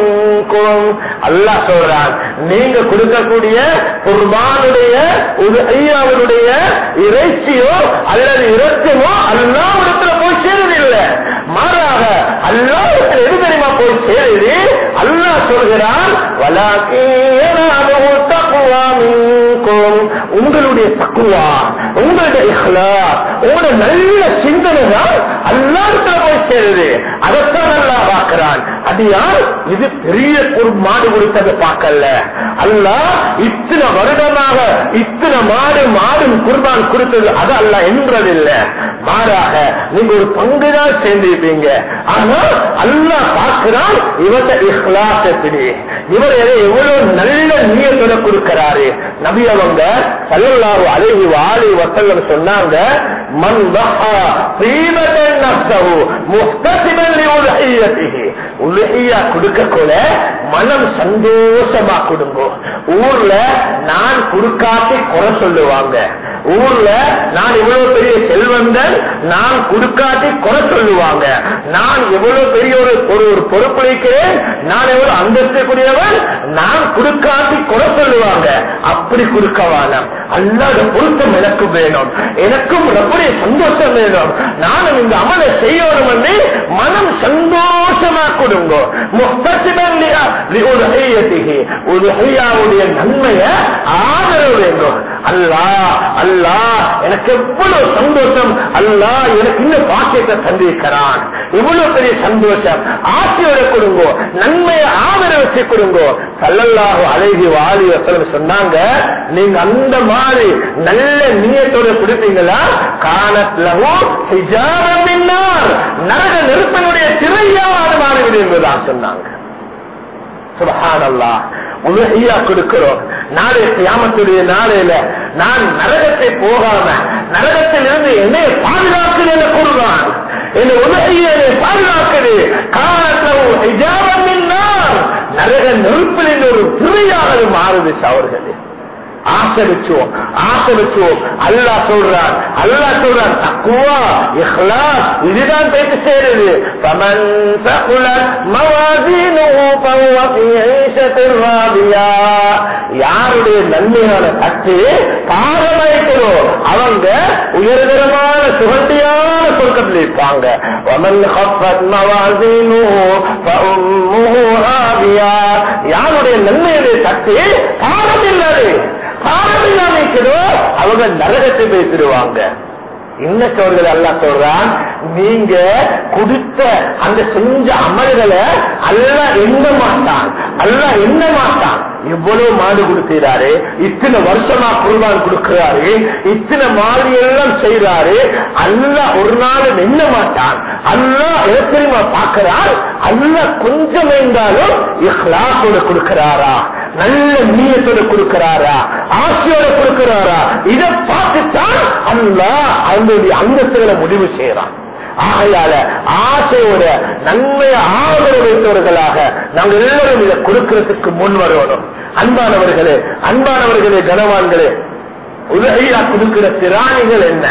منكم அல்லாஹ் சொல்றான் நீங்க கொடுக்கக்கூடிய குர்பானுடைய ஒரு ஐயாவுடைய இறைச்சியோ அல்லது இரத்தமோ அல்லாவிடத்துல போய் சேருதில்லை மாறாக அல்லாவிடத்தில் எது தெரியுமா போய் சேருது அல்லாஹ் சொல்கிறான் "வலாக்கின் யனாலுஹு தக்வா மின்கும்." உங்களுடைய தக்குவா உங்களுடைய இஹ்லாஸ் உங்களுடைய நல்ல சிந்தனை தான் அல்லாஹ்விடத்துல போய் சேருது அதைத்தான் அல்லா பார்க்கிறான் அது யார் இது பெரிய ஒரு மாடு கொடுத்தது பார்க்கல அல்லாஹ் இத்தனை வருடமாக இத்தனை மாடு மாடு குர்பான் கொடுத்தது அது அல்ல என்றதில்லை மாறாக நீங்க ஒரு பங்குதான் சேர்ந்திருப்பீங்க ஆனா அல்லாஹ் பார்க்கிறான் இவர இஹ்லாஸ் எப்படி இவர் எதை எவ்வளவு நல்ல நீயத்தோட கொடுக்கிறாரு நபி அவங்க சல்லல்லாஹு அலைஹி வாலி வஸல்லம் சொன்னாங்க மன் தஹா ஃபீமதன் நஃப்ஸஹு முஹ்தசிபன் லிஉல்ஹியத்திஹி உல்ஹியா கொடுக்க கூட மனம் சந்தோஷமா கொடுங்க ஊர்ல நான் கொடுக்காட்டி குறை சொல்லுவாங்க ஊர்ல நான் இவ்வளவு பெரிய செல்வந்தன் நான் கொடுக்காட்டி குறை சொல்லுவாங்க நான் எவ்வளவு பெரிய ஒரு ஒரு ஒரு பொறுப்பளிக்கிறேன் நான் எவ்வளவு அந்தஸ்துக்குரியவன் நான் கொடுக்காட்டி குறை சொல்லுவாங்க அப்படி கொடுக்க வேணாம் அல்லாத பொருத்தம் எனக்கு வேணும் எனக்கும் ரப்புடைய சந்தோஷம் வேணும் நானும் இந்த அமலை செய்யணும் என்று மனம் சந்தோஷமா கொடுங்க முஹ்தசிபன் லியா- லிஉல்ஹியத்திஹி. உல்ஹியாவுடைய நன்மையை ஆதரவு வேண்டும் அல்லாஹ் அல்லாஹ் எனக்கு எவ்வளவு சந்தோஷம் அல்லாஹ் எனக்கு இன்னும் பாக்கியத்தை தந்திருக்கிறான் இவ்வளவு பெரிய சந்தோஷம் ஆசையோட கொடுங்க நன்மையை ஆதரவு கொடுங்க சல்லல்லாஹு அலைஹி வாலி வஸல்லம் சொன்னாங்க நீங்க அந்த மாதிரி நல்ல நீயத்தோட கொடுப்பீங்களா காலத்லஹு ஹிஜாபம் மின்னார் நரக நெருப்பனுடைய திரையாக மாறிவிடும் என்பதாக சொன்னாங்க சுபஹானல்லா உலகையா கொடுக்கிறோம் நாளை கியாமத்துடைய நாளையில நான் நரகத்தை போகாம நரகத்தில் இருந்து என்னை பாதுகாக்குது என கூறுவான் என்ன உலகையை என்னை பாதுகாக்குது காலத்தில் ஹிஜாபம் மின்னார் நரக நெருப்பில் ஒரு திரையாக அது மாறுது அவர்களே ஆசை வச்சுவோம் ஆசை வச்சுவோம் அல்லா சொல்றான் அல்லா சொல்றான் தக்குவா இஹ்லாஸ் இதுதான் பேச்சு சேருது فمن ثقلت موازينه فهو في عيشة راضية யாருடைய நன்மையான தட்டு பாரமாயிட்டோ அவங்க உயர்தரமான சுகண்டியான சொர்க்கத்தில் இருப்பாங்க ومن خفت موازينه فأمه هاوية யாருடைய நன்மையுடைய தட்டு பாரம் இல்லாது பாரம் இல்லாம இருக்கிறதோ அவங்க நரகத்தை பேசிடுவாங்க இன்னைக்கு அவர்கள் அல்லா சொல்றான் நீங்க கொடுத்த அந்த செஞ்ச அமல்களை அல்ல எண்ண மாட்டான் அல்ல எண்ண மாட்டான் எவ்வளவு மாடு கொடுக்கிறாரு இத்தனை வருஷமா குர்பான் கொடுக்கிறாரு இத்தனை மாடு எல்லாம் செய்யறாரு அல்ல ஒரு நாள் எண்ண மாட்டான் அல்ல எதை தெரியுமா பார்க்கிறான் அல்ல கொஞ்சம் இருந்தாலும் இஹ்லாசோட கொடுக்கிறாரா நல்ல நீயத்தோட கொடுக்கிறாரா ஆசையோட கொடுக்கிறாரா இதை பார்த்துத்தான் அல்ல அவங்களுடைய அந்தஸ்துகளை முடிவு செய்யறான் ஆகையால ஆசையோட நன்மையை ஆதரவு வைத்தவர்களாக நாங்கள் எல்லாரும் இதை கொடுக்கிறதுக்கு முன் வரணும் அன்பானவர்களே அன்பானவர்களே கனவான்களே உலகையா கொடுக்கிற திராணிகள் என்ன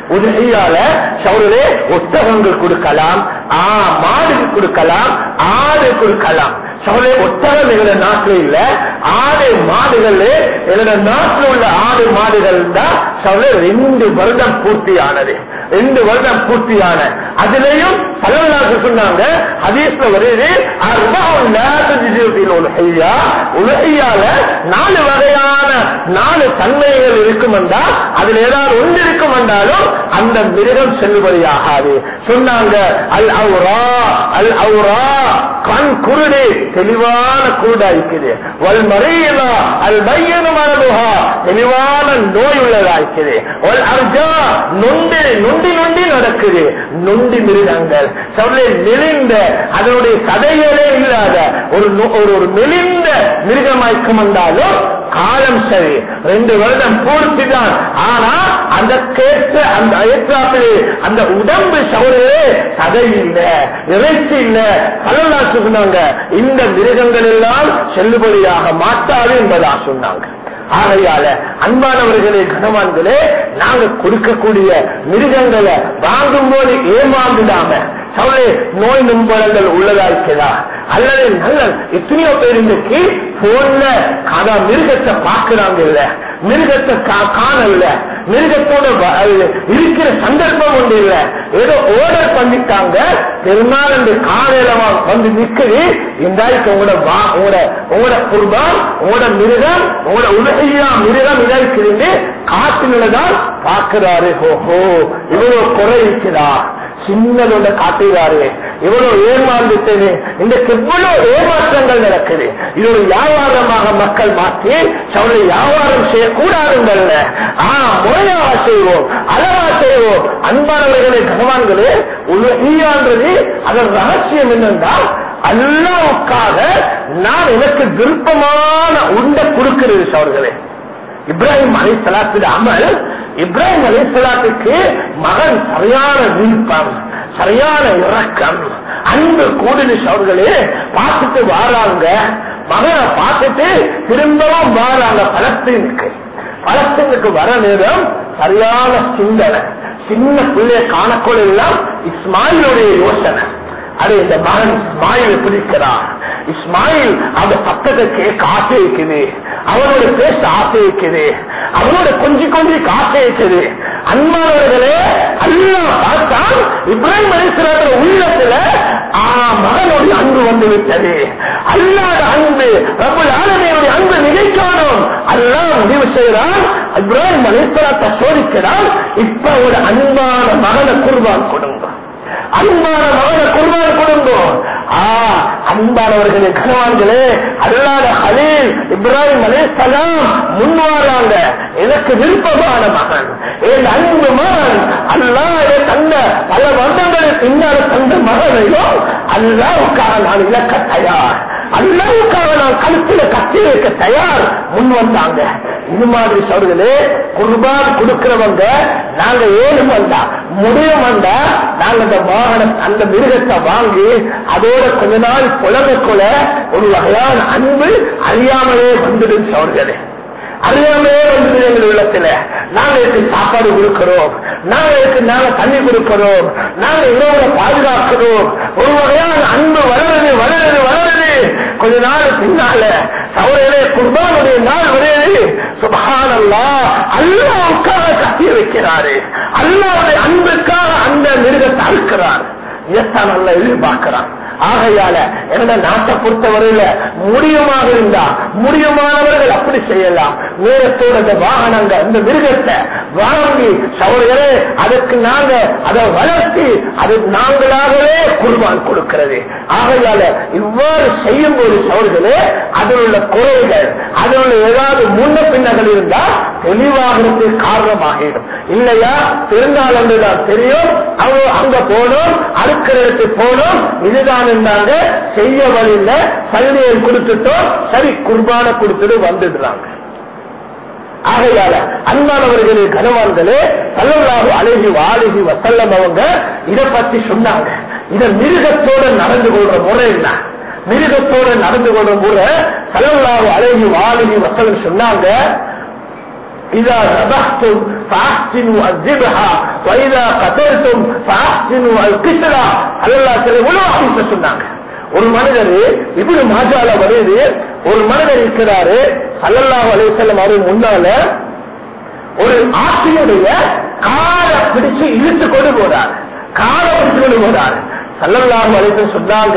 உதவியால சவுரே ஒட்டகங்கள் கொடுக்கலாம் ஆ மாடு கொடுக்கலாம் ஆடு கொடுக்கலாம் சவுரே ஒட்டகம் எங்களோட நாட்டில் இல்ல ஆடு மாடுகள் எங்களோட நாட்டில் உள்ள ஆடு மாடுகள் தான் சவுரே ரெண்டு வருடம் பூர்த்தியானது ரெண்டு வருடம் பூர்த்தியான அதுலயும் சல்லல்லாஹு சொன்னாங்க ஹதீஸ்ல வருது அர்பஉன் லா தஜிது பில் உல்ஹியா உல்ஹியால நாலு வகையான நாலு தன்மைகள் இருக்கும் என்றால் அதுல ஏதாவது ஒன்று இருக்கும் என்றாலும் அந்த மிருகம் செல்லுபடியாகாது சொன்னாங்க அல் அவுரா அல் அவுரா கண் குருடு தெளிவான குருடா இருக்குது வல் மறையலா அல் பையனு மரபுகா தெளிவான நோய் உள்ளதா இருக்குது வல் அர்ஜா நொண்டு நொண்டி நொண்டி நடக்குது நொண்டி மிருகங்கள் சொல்ல நெளிந்த அதனுடைய சதைகளே இல்லாத ஒரு நொ- ஒரு ஒரு மெலிந்த மிருகமாய்க்கும் வந்தாலும் காலம் சரி ரெண்டு வருடம் பூர்த்தி தான் ஆனா அந்த கேட்ட அந்த ஏற்றாப்பிலே அந்த உடம்பு சவுரே சதை இல்ல இறைச்சி இல்ல பலனா சொன்னாங்க இந்த மிருகங்கள் எல்லாம் செல்லுபடியாக மாட்டாது என்பதா சொன்னாங்க ஆகையால அன்பானவர்களே கனவான்களே நாங்க கொடுக்கக்கூடிய மிருகங்களை வாங்கும் போது ஏமாந்துடாம சவுளே நோய் நுண்பலங்கள் உள்ளதா இருக்கிறதா அல்லது நல்ல எத்தனையோ பேர் இன்னைக்கு போன்ல கதா மிருகத்தை பார்க்கிறாங்க இல்ல மிருகத்தை கா- காணல மிருகத்தோட வ- அது இருக்கிற சந்தர்ப்பம் ஒன்று இல்ல ஏதோ ஓர்டர் பண்ணிட்டாங்க பெருமாள் அந்த காலையில வா- வந்து நிக்குது இந்தாய்க்கு உங்களோட வா- உங்களோட உங்களோட குர்பான் உங்களோட மிருகம் உங்களோட உலகையா மிருகம் இதாய்க்குதுன்னு காட்டினதான் பார்க்கிறாரு ஓஹோ இவ்வளவு குறை இருக்குதா சின்னதோட காட்டுகிறாரு இவ்வளவு ஏமாந்துட்டேனே இன்றைக்கு எவ்வளவு ஏமாற்றங்கள் நடக்குது இது ஒரு வியாபாரமாக மக்கள் மாற்றி அவரை வியாபாரம் செய்யக்கூடாதுங்கள்ல ஆனா முறையாக செய்வோம் அளவா செய்வோம் அன்பானவர்களே பகவான்களே உலகியான்றது அதன் ரகசியம் என்னென்றால் அல்லாவுக்காக நான் எனக்கு விருப்பமான உண்டை கொடுக்கிறது அவர்களே இப்ராஹிம் அலி சலாத்து அமல் இப்ராஹிம் அலி சலாத்துக்கு மகன் சரியான விருப்பம் சரியான இறக்கம் அன்பு கூடுதல் அவர்களே பார்த்துட்டு வாராங்க மகனை பார்த்துட்டு திரும்பவும் வாராங்க பலஸ்தீனுக்கு பலஸ்தீனுக்கு வர நேரம் சரியான சிந்தனை சின்ன பிள்ளைய காணக்கூட எல்லாம் இஸ்மாயிலுடைய யோசனை அது இந்த மகன் இஸ்மாயில் பிடிக்கிறான் இஸ்மாயில் அந்த சத்தத்தை கேட்க ஆசை இருக்குது அவனோட பேச ஆசை இருக்குது அவனோட கொஞ்சி கொஞ்சி ஆசை இருக்குது அன்பானவர்களே அல்லா பார்த்தான் இப்ராஹிம் அலிஸ்லாத்துல உள்ளத்துல ஆ மகனுடைய அன்பு வந்து விட்டது அல்லாத அன்பு ரபுல் ஆலமையுடைய அன்பு நினைக்கானோம் அல்லாஹ் முடிவு செய்கிறான் இப்ராஹிம் அலிஸ்லாத்தை சோதிக்கிறான் இப்ப ஒரு அன்பான மகனை குர்பான் கொடுங்க அன்பான மகன குர்பான் கொடுங்கோ ஆ அன்பானவர்களே கனவான்களே அல்லாத ஹலீல் இப்ராஹிம் அலேசலாம் முன்வாராங்க எனக்கு விருப்பமான மகன் என் அன்பு மகன் அல்லாத தந்த பல வருடங்களுக்கு பின்னால் தந்த மகனையும் அல்லாவுக்காக நான் இழக்க தயார் அல்லாவுக்காக நான் கழுத்துல கட்டி வைக்க தயார் முன் வந்தாங்க இது மாதிரி சொல்றதே குர்பான் கொடுக்கிறவங்க நாங்க ஏழு வந்தா முடியும் வந்தா நாங்க அந்த வாகனம் அந்த மிருகத்தை வாங்கி அதோட கொஞ்ச நாள் புலமைக்குள்ள ஒரு வகையான அன்பு அறியாமலே வந்துடும் சொல்றதே அறியாமே வந்து எங்கள் உள்ளத்துல நாங்க இதுக்கு சாப்பாடு கொடுக்கிறோம் நாங்க இதுக்கு நாங்க தண்ணி கொடுக்கிறோம் நாங்க இரவுல பாதுகாக்கிறோம் ஒரு வகையான அன்பு வளருது வளருது வளருது கொஞ்ச நாள் பின்னால சௌரையிலே குர்பானுடைய நாள் வருது சுபஹானல்லா அல்லாவுக்காக கட்டி வைக்கிறாரு அல்லாவுடைய அன்புக்காக அந்த மிருகத்தை அறுக்கிறார் இதைத்தான் நல்லா எதிர்பார்க்கிறான் ஆகையால என்னோட நாட்டை பொறுத்தவரையில முடியுமாக இருந்தா முடியுமானவர்கள் அப்படி செய்யலாம் நேரத்தோட இந்த வாகனங்க இந்த மிருகத்தை வாங்கி சவர்களே அதுக்கு நாங்க அதை வளர்த்தி அது நாங்களாகவே குர்பான் கொடுக்கிறது ஆகையால இவ்வாறு செய்யும் போது சவர்களே அதில் உள்ள குறைகள் அதில் உள்ள ஏதாவது முன்ன பின்னகள் இருந்தா தெளிவாகிறது காரணமாகிடும் இல்லையா திருநாள் என்றுதான் தெரியும் அவங்க அங்க போனோம் அறுக்கிறதுக்கு போனோம் இதுதான் இருந்தாங்க செய்ய வழியில சலுகையை கொடுத்துட்டோம் சரி குர்பான கொடுத்துட்டு வந்துடுறாங்க ஆகையால அன்பானவர்களே கனவான்களே சல்லல்லாஹு அழகி வாழகி வசல்லம் அவங்க இதை பத்தி சொன்னாங்க இத மிருகத்தோட நடந்து கொள்ற முறை என்ன மிருகத்தோட நடந்து கொள்ற முறை சல்லல்லாஹு அழகி வாழகி வசல்லம் சொன்னாங்க இதா ذبحتم فاحسنوا الذبحة واذا قتلتم فاحسنوا القتلة அல்லாஹ் சில உலக சொன்னாங்க ஒரு மனிதர் இப்படி மாஜால வருது ஒரு மனிதர் இருக்கிறாரு சல்லல்லாஹு அலைஹி வஸல்லம் அவர் முன்னால ஒரு ஆற்றினுடைய காலை பிடிச்சு இழுத்து கொண்டு போறார் காலை பிடிச்சு கொண்டு போறார் சல்லல்லாஹு அலைஹி சொன்னாங்க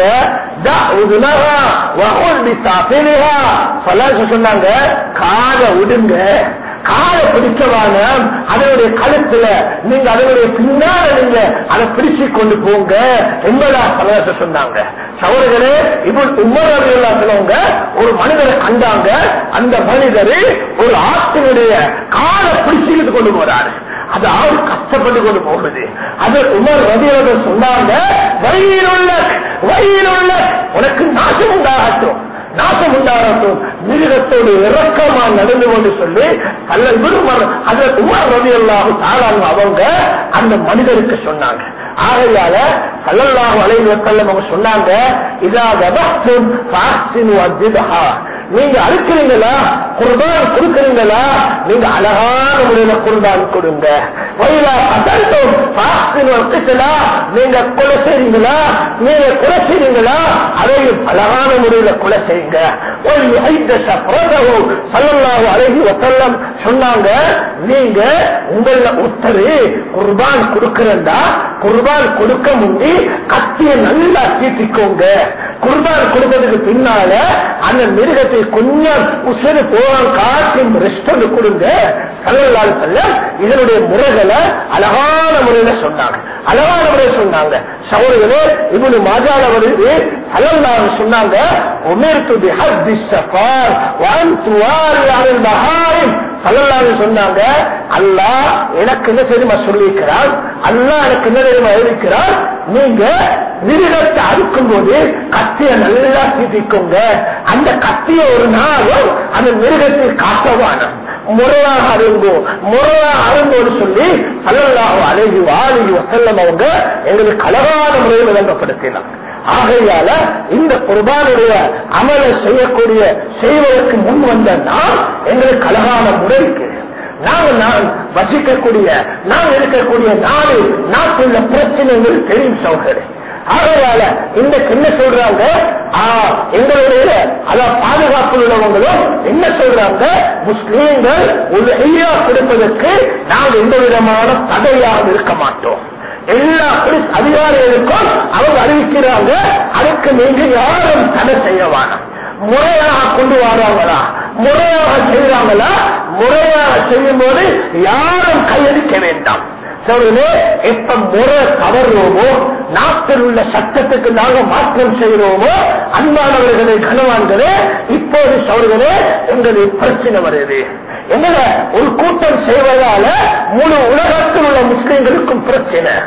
தஅவுதுனஹா வஹுல் பிசாஃபிலிஹா சல்லல்லாஹு சொன்னாங்க காலை விடுங்க காலை பிடிச்சவான அதனுடைய கழுத்துல நீங்க அதனுடைய பின்னால நீங்க அதை பிடிச்சு கொண்டு போங்க என்பதா சல்லல்லாஹு சொன்னாங்க சகோதரர்களே இப்படி உமர் அலியெல்லாம் சொன்னவங்க ஒரு மனிதரை கண்டாங்க அந்த மனிதர் ஒரு ஆற்றினுடைய காலை பிடிச்சிட்டு கொண்டு போறாரு அது ஆள் கஷ்டப்பட்டு கொண்டு போகுது அது உமர் ரதியோட சொன்னாங்க வழியிலுள்ள வழியிலுள்ள உனக்கு நாசம் உண்டாகட்டும் நாசம் உண்டாகட்டும் மிருகத்தோடு இறக்கமா நடந்து கொண்டு சொல்லி அல்ல விரும்பர் அது உமர் ரவி அல்லாஹு தாளாங்க அவங்க அந்த மனிதருக்கு சொன்னாங்க ஆகையால சல்லல்லாஹு அலைஹி வஸல்லம் அவங்க சொன்னாங்க இதா தபஹ்தும் ஃபாஹ்சினு அத்ஹா நீங்க அறுக்கிறீங்களா குர்பான் கொடுக்கிறீங்களா நீங்க அழகான முறையில குர்பான் கொடுங்க வயலா கதல்தும் ஃபாஹ்சினு அத்ஹா நீங்க கொலை செய்றீங்களா நீங்க கொலை செய்றீங்களா அதையும் அழகான முறையில கொலை செய்யுங்க ஒரு ஐந்த சப்ரதவு சல்லல்லாஹு அலைஹி வஸல்லம் சொன்னாங்க நீங்க உங்கள ஒருத்தர் குர்பான் கொடுக்கிறதா குர்பான் கொடுக்க முந்தி கத்திய நல்லா தீட்டிக்கோங்க குர்பான் கொடுக்கிறதுக்கு பின்னால அந்த மிருகத்தை கொஞ்சம் உசரு போகாம காட்டி ரெஸ்ட் கொடுங்க சல்லல்லாஹு செல்ல இதனுடைய முறைகளை அழகான முறையில சொன்னாங்க அழகான முறையில சொன்னாங்க சகோதரர்களே இவனு மாஜால வருது சல்லல்லாஹு சொன்னாங்க உமிர்த்து பிஹத்தி ஸஃபார் வஅன் துவாரி அனில் பஹாரிம் சல்லல்லாஹு சொன்னாங்க அல்லாஹ் எனக்கு என்ன தெரியுமா சொல்லியிருக்கிறான் அல்லாஹ் எனக்கு என்ன தெரியுமா இருக்கிறான் நீங்க மிருகத்தை அறுக்கும் போது கத்திய நல்லா தீட்டிக்கோங்க அந்த கத்திய ஒரு நாளும் அந்த மிருகத்தை காட்டவான முறையாக அருங்கோ முறையாக அருங்கோன்னு சொல்லி சல்லல்லாஹு அலைஹி வாலிஹி வஸல்லம் அவங்க எங்களுக்கு அழகான முறையில் விளங்கப்படுத்தினாங்க ஆகையால இந்த குர்பானுடைய அமலை செய்யக்கூடிய செய்வதற்கு முன் வந்த நாம் எங்களுக்கு அழகான முறை இருக்கு நாங்க நான் வசிக்கக்கூடிய நாம் இருக்கக்கூடிய நாடு நாட்டுள்ள பிரச்சனைகள் தெரியும் சௌகரியம் ஆகையால இந்த என்ன சொல்றாங்க ஆ, எங்களுடைய அத பாதுகாப்பு உள்ளவங்களும் என்ன சொல்றாங்க முஸ்லீம்கள் ஒரு ஐயா கொடுப்பதற்கு நாம் எந்த விதமான தடையாக இருக்க மாட்டோம் எல்லா போலீஸ் அதிகாரிகளுக்கும் அவங்க அறிவிக்கிறாங்க அதுக்கு நீங்க யாரும் தடை செய்ய வேணாம் முறையாக கொண்டு வராங்களா முறையாக செய்யறாங்களா முறையாக செய்யும் போது யாரும் கையடிக்க வேண்டாம் சொல்லுங்க எப்ப முறை தவறுவோமோ நாட்டில் உள்ள சட்டத்துக்கு நாங்க மாற்றம் செய்கிறோமோ அன்பானவர்களே கனவான்களே இப்போது சொல்கிறே எங்களுக்கு பிரச்சனை வருது என்ன ஒரு கூட்டம் செய்வதால முழு உலகத்தில் உள்ள முஸ்லிம்களுக்கும் பிரச்சனை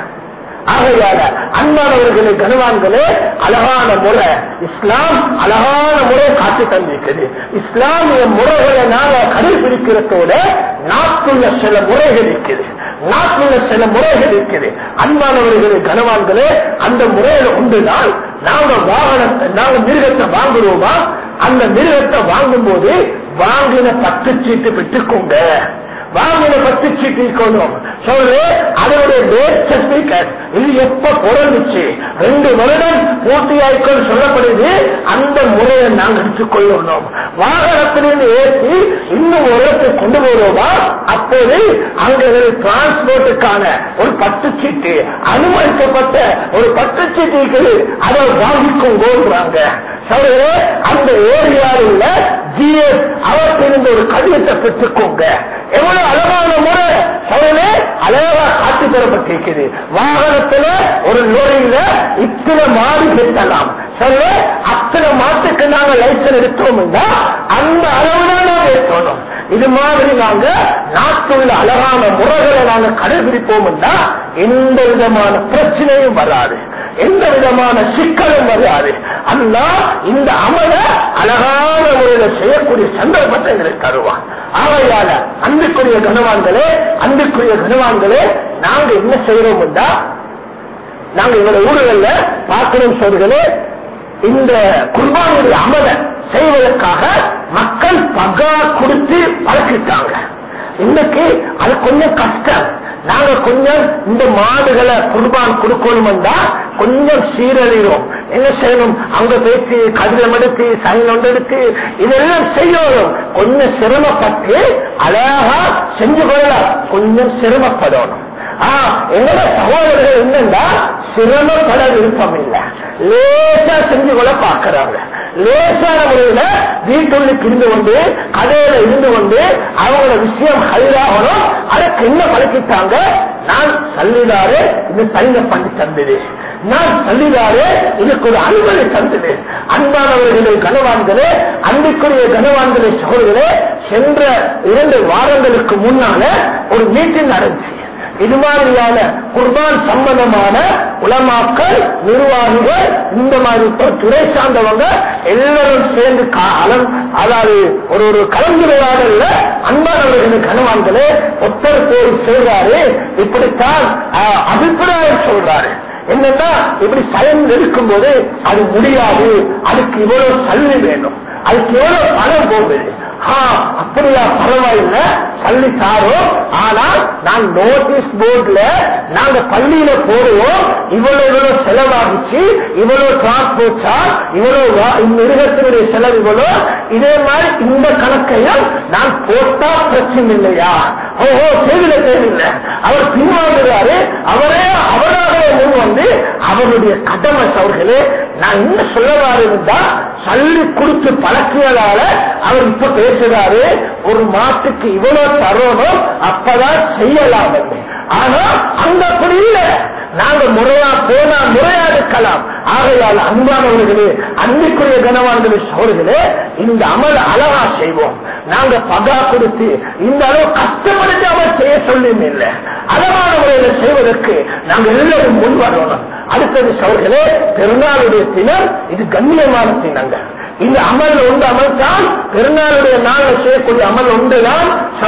ஆகையால அன்பானவர்களே கனவான்களே அழகான முறை இஸ்லாம் அழகான முறை காட்டி தந்திருக்குது இஸ்லாமிய முறைகளை நாங்க கடைபிடிக்கிறதோட நாட்டுள்ள சில முறைகள் இருக்குது நாட்டுள்ள சில முறைகள் இருக்குது அன்பானவர்களே கனவான்களே அந்த முறையில உண்டுதான் நாங்க வாகனத்தை நாங்க மிருகத்தை வாங்குறோமா அந்த மிருகத்தை வாங்கும் போது வாங்கின பத்து சீட்டு பெற்றுக்கோங்க வாங்கின பத்து சீட்டு இருக்கணும் சொல்லு அதனுடைய டேட் சர்டிபிகேட் இது எப்ப பிறந்துச்சு ரெண்டு வருடம் பூர்த்தியாய்க்கும் சொல்லப்படுது அந்த முறையை நாங்கள் எடுத்துக்கொள்ளணும் வாகனத்திலிருந்து ஏற்றி இன்னும் ஒரு இடத்தை கொண்டு போறோமா அப்போது அங்க டிரான்ஸ்போர்ட்டுக்கான ஒரு பத்து சீட்டு அனுமதிக்கப்பட்ட ஒரு பத்து சீட்டு இருக்குது அதை வாங்கிக்கோங்கிறாங்க சொல்லுங்க அந்த ஏரியாவில் உள்ள ஜிஎஸ் அவற்றிலிருந்து ஒரு கடிதத்தை பெற்றுக்கோங்க எவ்வளவு அழகான முறை சொல்லுங்க அழகா காட்சி தரப்பட்டிருக்குது வாகனத்துல ஒரு லோரியில இத்தனை மாடு கட்டலாம் சொல்லு அத்தனை மாட்டுக்கு நாங்க லைசன்ஸ் எடுத்தோம்னா அந்த அளவுதான் நாங்க எடுக்கணும் இது மாதிரி நாங்க நாட்டுள்ள அழகான முறைகளை நாங்க கடைபிடிப்போம்னா எந்த விதமான பிரச்சனையும் வராது எந்த விதமான சிக்கலும் வராது அல்லா இந்த அமல அழகான முறையில செய்யக்கூடிய சந்தர்ப்பத்தை எங்களுக்கு தருவான் ஆகையால அன்புக்குரிய கனவான்களே அன்புக்குரிய கனவான்களே நாங்க என்ன செய்யறோம்டா நாங்க எங்களோட ஊர்கள்ல பார்க்கணும் சொல்களே இந்த குர்பானுடைய அமல செய்வதற்காக மக்கள் பகா கொடுத்து பழக்கிட்டாங்க இன்னைக்கு அது கொஞ்சம் கஷ்டம் நாங்க கொஞ்சம் இந்த மாடுகளை குர்பான் கொடுக்கணும்டா கொஞ்சம் சீரழிடும் என்ன செய்யணும் அங்க பேச்சு கதிரம் எடுத்து சைன் ஒன்று எடுத்து இதெல்லாம் செய்யணும் கொஞ்சம் சிரமப்பட்டு அழகா செஞ்சு கொள்ளலாம் கொஞ்சம் சிரமப்படணும் ஆஹ் எங்களோட சகோதரர்கள் என்னன்னா சிரமப்பட விருப்பம் இல்லை லேசா செஞ்சு கொள்ள பாக்குறாங்க லேசான முறையில வீட்டுள்ளுக்கு இருந்து கொண்டு கதையில இருந்து கொண்டு அவங்களோட விஷயம் ஹைராகணும் அதற்கு என்ன பழக்கிட்டாங்க நான் சல்லிதாரு இந்த சைன பண்ணி தந்தது நான் சல்லிதாரு இதுக்கு ஒரு அன்பனை தந்தது அன்பானவர்களே கனவான்களே அன்புக்குரிய கனவான்களே சகோதரே சென்ற இரண்டு வாரங்களுக்கு முன்னால ஒரு மீட்டிங் நடந்துச்சு இது மாதிரியான குர்பான் சம்பந்தமான உலமாக்கள் நிர்வாகிகள் இந்த மாதிரி ஒரு துறை சார்ந்தவங்க எல்லாரும் சேர்ந்து கா- அலம்- அதாவது ஒரு ஒரு கலந்துரையாடல்ல அன்பானவர்களின் கனவான்களே ஒத்தர் பேர் செய்றாரு இப்படித்தான் ஆஹ், அபிப்பிராயம் சொல்றாரு என்னன்னா இப்படி சயன் இருக்கும்போது அது முடியாது அதுக்கு இவ்வளவு சல்லி வேணும் அதுக்கு எவ்வளவு பணம் போகுது ஆ, அப்படியா பரவாயில்ல பள்ளி தாரோம் ஆனால் நான் நோட்டீஸ் போர்ட்ல நாங்க பள்ளியில போடுவோம் இவ்வளவு இவ்வளவு செலவாகிச்சு இவ்வளவு டிரான்ஸ்போர்ட் சார்ஜ் இவ்வளவு வா- இந்த மிருகத்தினுடைய செலவு இவ்வளவு இதே மாதிரி இந்த கணக்கையும் நான் போட்டா பிரச்சனை இல்லையா ஓஹோ தேவையில்லை தேவையில்லை அவர் பின்வாங்குறாரு அவரே அவராகவே முன் வந்து அவருடைய கடமை அவர்களே நான் என்ன சொல்லவாறு இருந்தா சல்லி கொடுத்து பழக்கியதால அவர் இப்ப பேசுறாரு ஒரு மாட்டுக்கு இவ்வளவு தரணும் அப்பதான் செய்யலாம் என்று. ஆனா அங்க அப்படி இல்லை நாங்க முறையா போனா முறையா இருக்கலாம் ஆகையால் அன்பானவர்களே அன்பிற்குரிய கனவான்களே சோழர்களே இந்த அமல் அழகா செய்வோம் நாங்க பகா கொடுத்து இந்த அளவு கஷ்டப்படுத்தி அவர் செய்ய சொல்லியும் இல்லை அழகான முறையில செய்வதற்கு நாங்க எல்லாரும் முன் வரணும் அடுத்தது சோழர்களே பெருநாளுடைய தினம் இது கண்ணியமான தினங்கள் இந்த அமல் உண்டு அமல் தான் பெருநாளுடைய நாள் செய்யக்கூடிய அமல் உண்டுதான்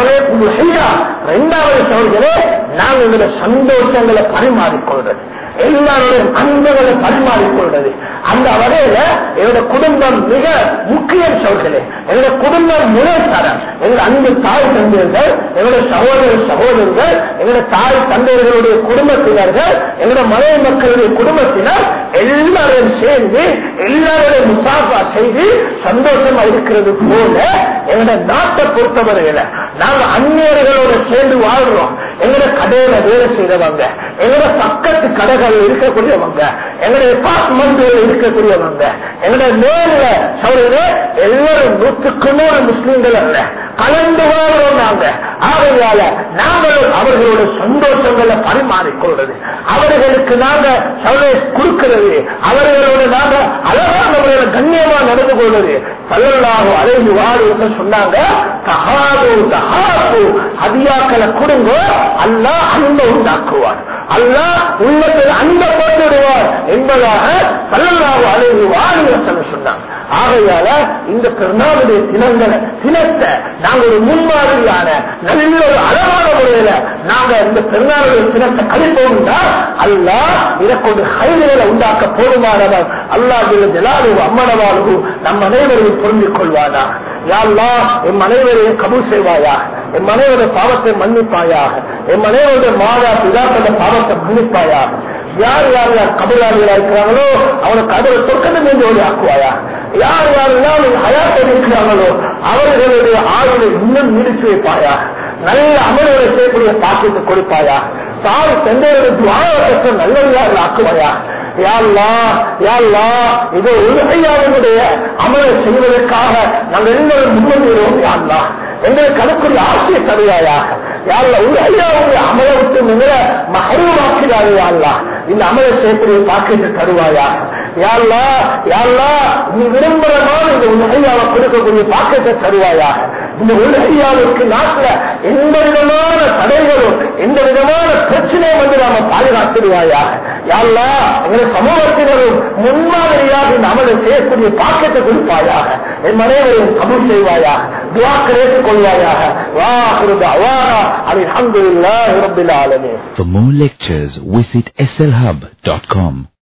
இரண்டாவது சோழர்களே நாங்கள் எங்களை சந்தோஷங்களை பரிமாறிக்கொள்றது எல்லாருடைய அன்புகளை பரிமாறிக்கொள்றது அந்த வகையில என்னோட குடும்பம் மிக முக்கியம் சொல்கிறேன் என்னோட குடும்பம் முறைத்தரம் எங்கள் அன்பு தாய் தந்தையர்கள் எங்களுடைய சகோதர சகோதரர்கள் எங்களுடைய தாய் தந்தையர்களுடைய குடும்பத்தினர்கள் எங்களுடைய மனைவி மக்களுடைய குடும்பத்தினர் எல்லாரும் சேர்ந்து எல்லாருடைய முசாஃபா செய்து சந்தோஷமா இருக்கிறது போல எங்களுடைய நாட்டை பொறுத்தவரையில நாங்க அந்நியர்களோட சேர்ந்து வாழ்றோம் எங்களோட கடையில வேலை செய்யறவங்க எங்களோட பக்கத்து கடைகள் இருக்கக்கூடியவங்க எங்களுடைய அபார்ட்மெண்ட் இருக்கக்கூடியவங்க எங்களுடைய நேரில் சொல்ற எல்லாரும் நூற்றுக்கு நூறு முஸ்லீம்கள் அல்ல கலந்து வாழ்றோம் நாங்க ஆகையால நாங்களும் அவர்களோட சந்தோஷங்களை பரிமாறிக்கொள்றது அவர்களுக்கு நாங்க சவுளை கொடுக்கிறது அவர்களோட நாங்க அழகான முறையில் கண்ணியமா நடந்து கொள்வது பல்லல்லாஹு அலைந்து வாழு என்று சொன்னாங்க தகாது தகாது அதியாக்களை கொடுங்க அல்லாஹ் அன்பை உண்டாக்குவார் அல்லாஹ் உள்ளத்தில் அன்பை போட்டு விடுவார் என்பதாக பல்லல்லாஹு அலைந்து வாழு என்று சொன்னாங்க ஆகையால இந்த பெருநாளுடைய தினங்களை தினத்தை நாங்க ஒரு முன்மாதிரியான நல்ல ஒரு அழகான முறையில நாங்க இந்த பெருநாளுடைய தினத்தை கழிப்போம்னா அல்லாஹ் இதை கொண்டு கைதுகளை உண்டாக்க போதுமானவர் அல்லாஹ் ஜலாலு அம்மனவாளு நம் அனைவரையும் புரிந்து கொள்வானா யாழ்லா என் அனைவரையும் கபூல் செய்வாயா என் மனைவருடைய பாவத்தை மன்னிப்பாயாக என் மனைவருடைய மாதா பிதாக்கள பாவத்தை மன்னிப்பாயாக யார் யார் யார் கபலாளிகளா இருக்கிறாங்களோ அவனை கதவை சொர்க்கத்தை மீண்டு ஆக்குவாயா யார் யாரெல்லாம் ஹயாத்தை இருக்கிறாங்களோ அவர்களுடைய ஆயுளை இன்னும் நீடித்து வைப்பாயா நல்ல அமல்களை செய்யக்கூடிய பாக்கியத்தை கொடுப்பாயா தாய் தந்தையுடைய துவாரத்தை நல்லவர்கள் ஆக்குவாயா யாழ்லா யாழ்லா இது உலகையாளனுடைய அமலை செய்வதற்காக நாங்கள் எல்லாரும் முன்வந்துகிறோம் யாழ்லா எங்களுக்கு அதுக்குரிய ஆசையை தருவாயாக யாழ்ல உலகையாவுடைய அமலை விட்டு மிக மகரமாக்கிறாரு யாழ்லா இந்த அமலை செய்யக்கூடிய பாக்கியத்தை தருவாயா யாழ்லா யாழ்லா நீ விரும்புறமான இந்த உலகையாவை கொடுக்கக்கூடிய பாக்கியத்தை தருவாயாக இந்த உலகையாவுக்கு நாட்டுல எந்த விதமான தடைகளும் எந்த விதமான பிரச்சனையும் வந்து நாம பாதுகாத்துடுவாயா யாழ்லா எங்களை சமூகத்தினரும் முன்மாதிரியாக இந்த அமலை செய்யக்கூடிய பாக்கியத்தை கொடுப்பாயாக என் மனைவரையும் கபூல் செய்வாயா துவாக்கள் ஏற்றுக்கொள்வாயாக வா குருதா அவாரா அலமதுல்லாஹி ரபில் ஆலமீன் For more lectures, visit slhub.com.